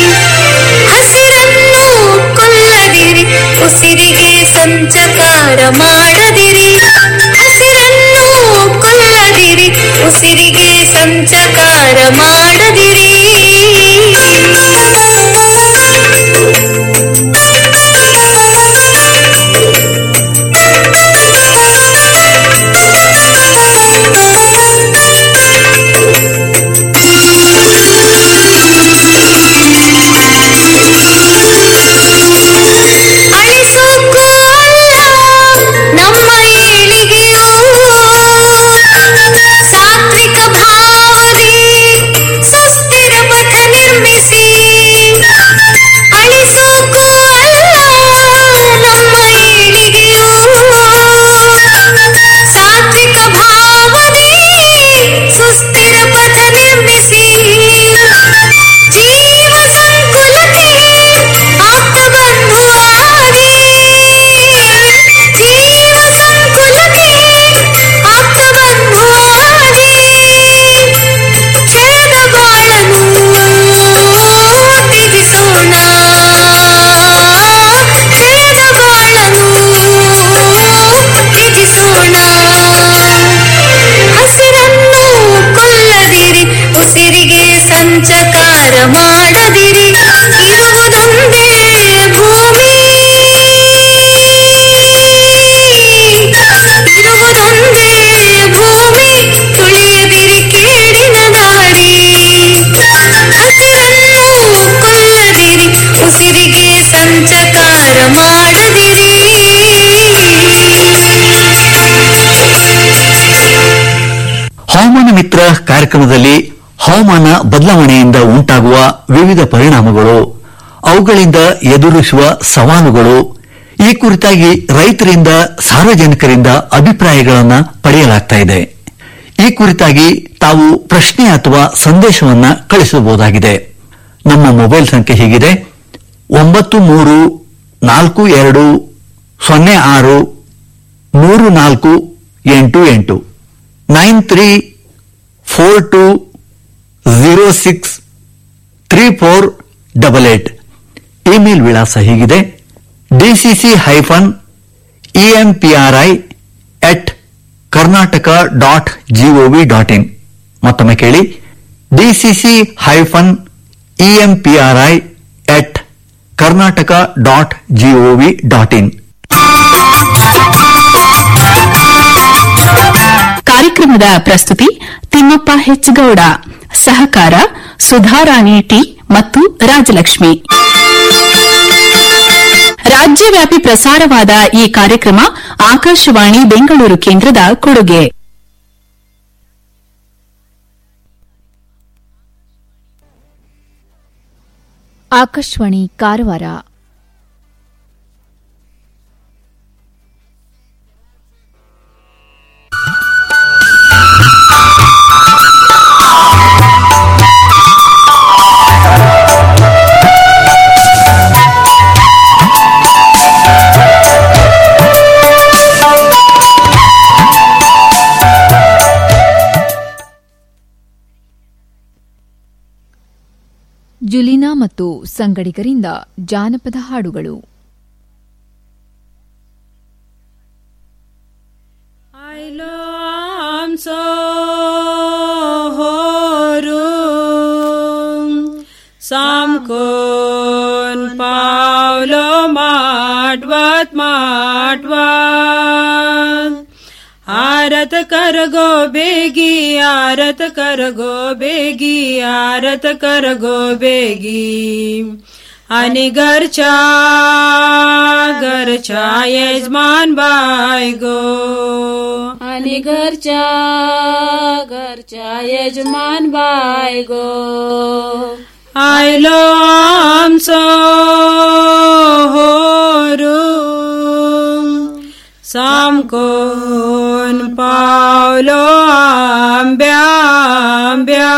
ಹಸಿರನ್ನು ಕೊಲ್ಲದಿರಿ ಉಸಿರಿಗೆ ಸಂಚಕಾರ ಮಾಡದಿರಿ ಹಸಿರನ್ನು ಕೊಲ್ಲದಿರಿ ಉಸಿರಿಗೆ ಸಂಚಕಾರ ಮಾಡದಿರಿ ಅಳಿಸೋಕ್ಕೂ ಅಲ್ಲ ನಮ್ಮ ಏಳಿಗೆಯು ಸಾತ್ವಿಕ ಭಾವದಿ ಸುಸ್ಥಿರ ಮಾಡದಿರಿ ಇರುವುದೊಂದೇ ಭೂಮಿ ಇರುವುದೊಂದೇ ಭೂಮಿ ತುಳಿಯದಿರಿ ಕೇಡಿನ ಗಾಡಿ ಹಸಿರನ್ನು ಕೊಲ್ಲದಿರಿ ಉಸಿರಿಗೆ ಸಂಚಕಾರ ಮಾಡದಿರಿ ಹವಾಮಾನ ಮಿತ್ರ ಕಾರ್ಯಕ್ರಮದಲ್ಲಿ ಹವಾಮಾನ ಬದಲಾವಣೆಯಿಂದ ಉಂಟಾಗುವ ವಿವಿಧ ಪರಿಣಾಮಗಳು ಅವುಗಳಿಂದ ಎದುರಿಸುವ ಸವಾಲುಗಳು ಈ ಕುರಿತಾಗಿ ರೈತರಿಂದ ಸಾರ್ವಜನಿಕರಿಂದ ಅಭಿಪ್ರಾಯಗಳನ್ನು ಪಡೆಯಲಾಗ್ತಾ ಇದೆ ಈ ಕುರಿತಾಗಿ ತಾವು ಪ್ರಶ್ನೆ ಅಥವಾ ಸಂದೇಶವನ್ನ ಕಳಿಸಬಹುದಾಗಿದೆ ನಮ್ಮ ಮೊಬೈಲ್ ಸಂಖ್ಯೆ ಹೀಗಿದೆ ಒಂಬತ್ತು ಮೂರು ನಾಲ್ಕು ಎರಡು ಸೊನ್ನೆ ಆರು ಮೂರು ನಾಲ್ಕು ಎಂಟು ಎಂಟು nine three four two zero six three four double eight email ವಿಳಾಸ ಹೀಗಿದೆ DCC hyphen EMPRI at Karnataka dot GOV dot in ಮತ್ತೊಮ್ಮೆ ಕೇಳಿ DCC hyphen EMPRI at Karnataka dot GOV dot in ಕಾರ್ಯಕ್ರಮದ ಪ್ರಸ್ತುತಿ ತಿಮ್ಮಪ್ಪ ಹೆಚ್ಗೌಡ ಸಹಕಾರ ಸುಧಾರಾಣಿ ಟಿ ಮತ್ತು ರಾಜಲಕ್ಷ್ಮಿ ರಾಜ್ಯವ್ಯಾಪಿ ಪ್ರಸಾರವಾದ ಈ ಕಾರ್ಯಕ್ರಮ ಆಕಾಶವಾಣಿ ಬೆಂಗಳೂರು ಕೇಂದ್ರದ ಕೊಡುಗೆ ಆಕಾಶವಾಣಿ ಕಾರವಾರ ಜುಲಿನಾ ಮತ್ತು ಸಂಗಡಿಗರಿಂದ ಜಾನಪದ ಹಾಡುಗಳು आमचो होरून सामकोन पावलो माटवत माटवत आरत कर गो बेगी आरत कर गो बेगी आरत कर गो बेगी आणि घरच्या घरच्या यजमान बाय गो आणि घरच्या घरच्या यजमान बाय गो आयलो आमचो होरून सामकोन पावलो आंब्या आंब्या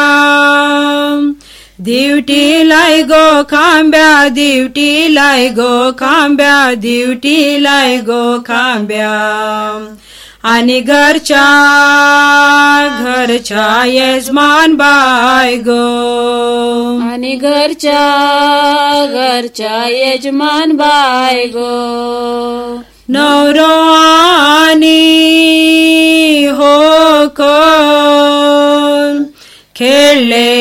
दिवटी लाय गो खांब्या दिवटी लाय गो खांब्या दिवटी लाय गो खांब्या आणि घरच्या घरच्या यजमान बाय गो आणि घरच्या घरच्या यजमान बाय गो नवरो आणि हो कोण खेळले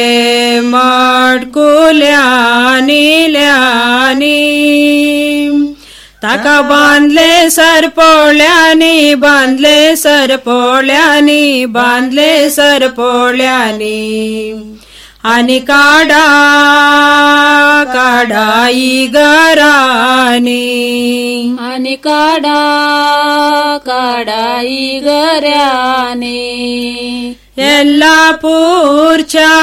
मटकुल्यानी ल्यानी ताका बांधले सरपोळ्यानी बांधले सरपोळ्यानी बांधले सरपोळ्यानी आणि काढा काढाई घरानी आणि काढा काढाई घराने ಯಲ್ಲಾಪೂರ್ಚಾ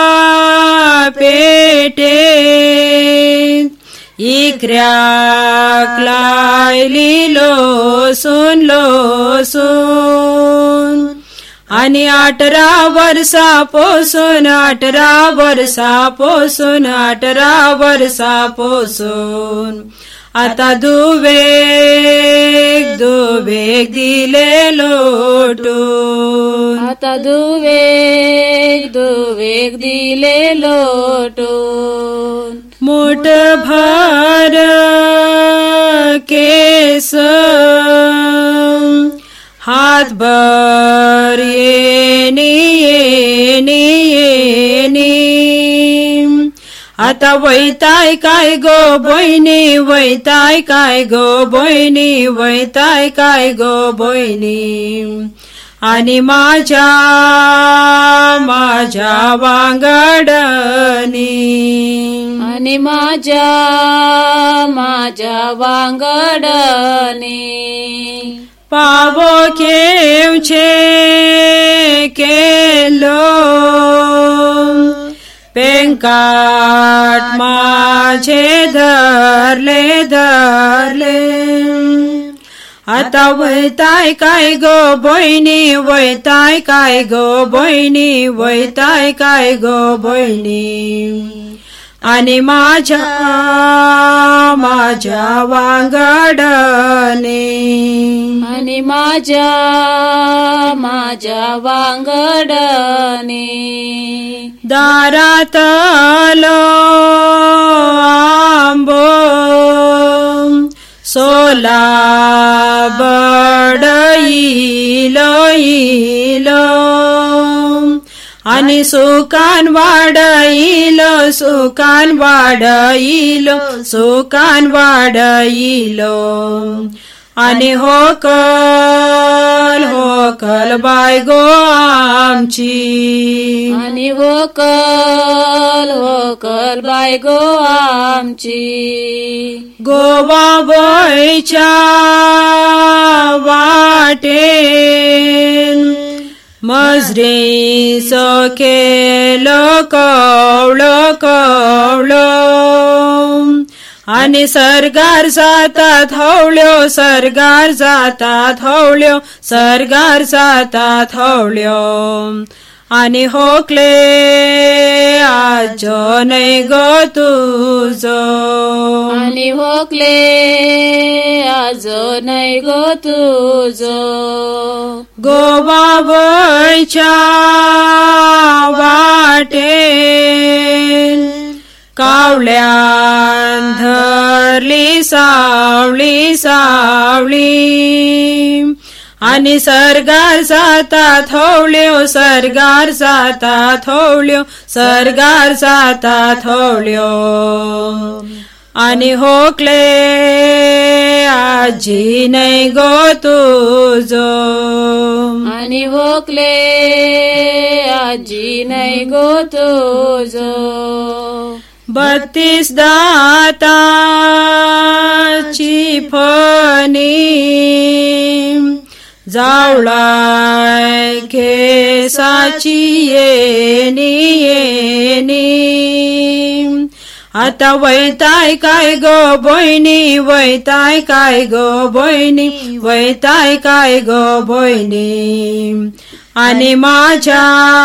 ಪೇಟೆ इकऱ्याकलायली लोसून लोसून आणि अठरा वर्षा पोसून अठरा वर्षा पोसून अठरा वर्षा पोसून आता दुवेग दुवेग दिले लोटून आता दुवेग दुवेग दिले लोटून मोठ भर केस हातभर येणी येणी येणी आता वैताय काय गो बहिणी वैताय काय गो बहिणी वैताय काय गो बहिणी आणि माझ्या माझ्या वांगडनी आणि माझ्या माझ्या वांगडने पावो केवचे केलो पेंकाट माझे धरले धरले आता वैताय काय गो बहिणी वैताय काय गो बहिणी वैताय काय गो बहिणी आणि माझ्या माझ्या वांगडने आणि माझ्या माझ्या वांगडने दारातलो आंबो सोला बडईलो इलो आणि सुकान वाडईलो सुकान वाडईलो सुकान वाडईलो आणि होकल होकल बाय गो आमची आणि वकल वकल बाय गो आमची गोवा बोयच्या वाटेन मजरी केलो कवळो कवळो आणि सरगार जातात हवळ्यो सरगार जातात हवळ्यो सरगार जातात हवळ्यो आणि होकले आजो नाही गो तुझो आणि होकले आज नाही गो तुझो गोवा वयच्या वाटेन कावळ्यान धरली सावळी सावळी आणि सरगार जातात हवळ्यो सरगार जातात हवळ्यो सरगार जातात हवळ्यो आणि होकले आजी नाही गो तुझो आणि होकले आजी नाही गो तुझो बत्तीस दाताची फणी जावळाय केसाची येणी येणी आता वैताय काय गो बहिणी वैताय काय गो बहिणी वैताय काय गो बहिणी आणि माझ्या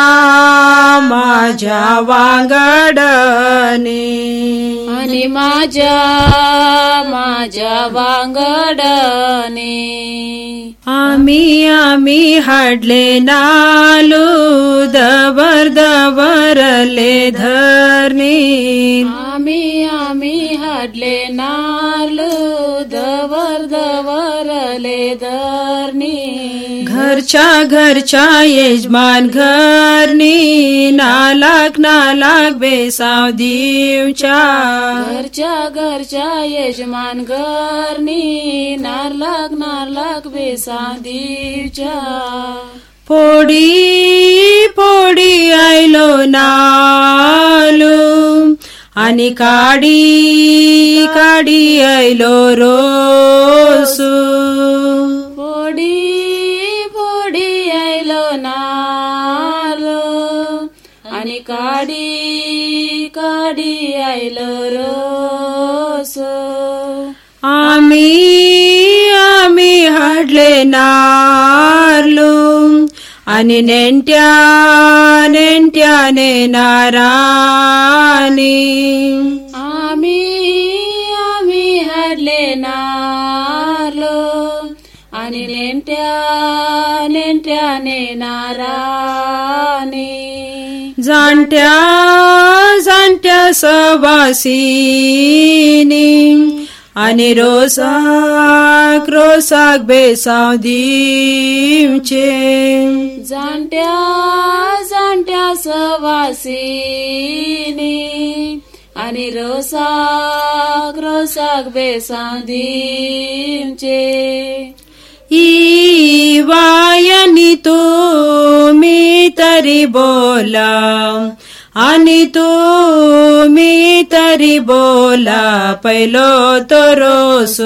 माझ्या वांगडने आणि माझ्या माझ्या वांगडने आम्ही आम्ही हाडले नालू दबर दबरले धरणी आम्ही आम्ही हाडले नालू दवर दवरले धरणी घरच्या घरच्या यजमान घरनी नालाक नालाक बेसाव दिवच्या घरच्या घरच्या यजमान घरनी नारलाक नारलाक बेसा दिवच्या पोडी पोडी आयलो नालू आणि काडी काडी आयलो रोसू पोडी पोडी आयलो नालो आणि काडी काडी आयलो रोस आम्ही आम्ही हाडले नारलो आणि नेंट्या नेंट्याने नारानी आम्ही आम्ही हाडले नालो आणि नेंट्या नेंट्याने नाराने जाणट्या जाणट्या सवासीनी आणि रोसाक रोसाक बेसाव दिवचे जाणट्या जाणट्या सवासीनी आणि रोसाक रोसाक बेसांदीमचे ई वायनी तू मी तरी बोला आणि तू मी तरी बोला पहिलो तो रोसो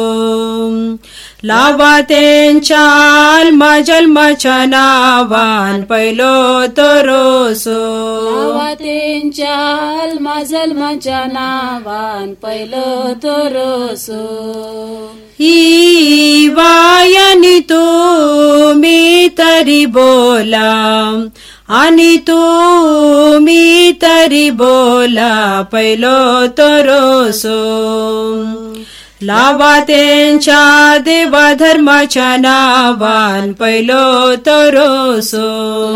लावा त्यांच्या जन्माच्या नावान पहिलो तो रोसो लावा तेंचाल माझल माझ्या नावान पहिलो तो रोसो ई वायनी तू मी तरी बोला आणि तू मी तरी बोला पहिलो तो रोसो लावा त्यांच्या देवा धर्माच्या नावान पहिलो तो रोसो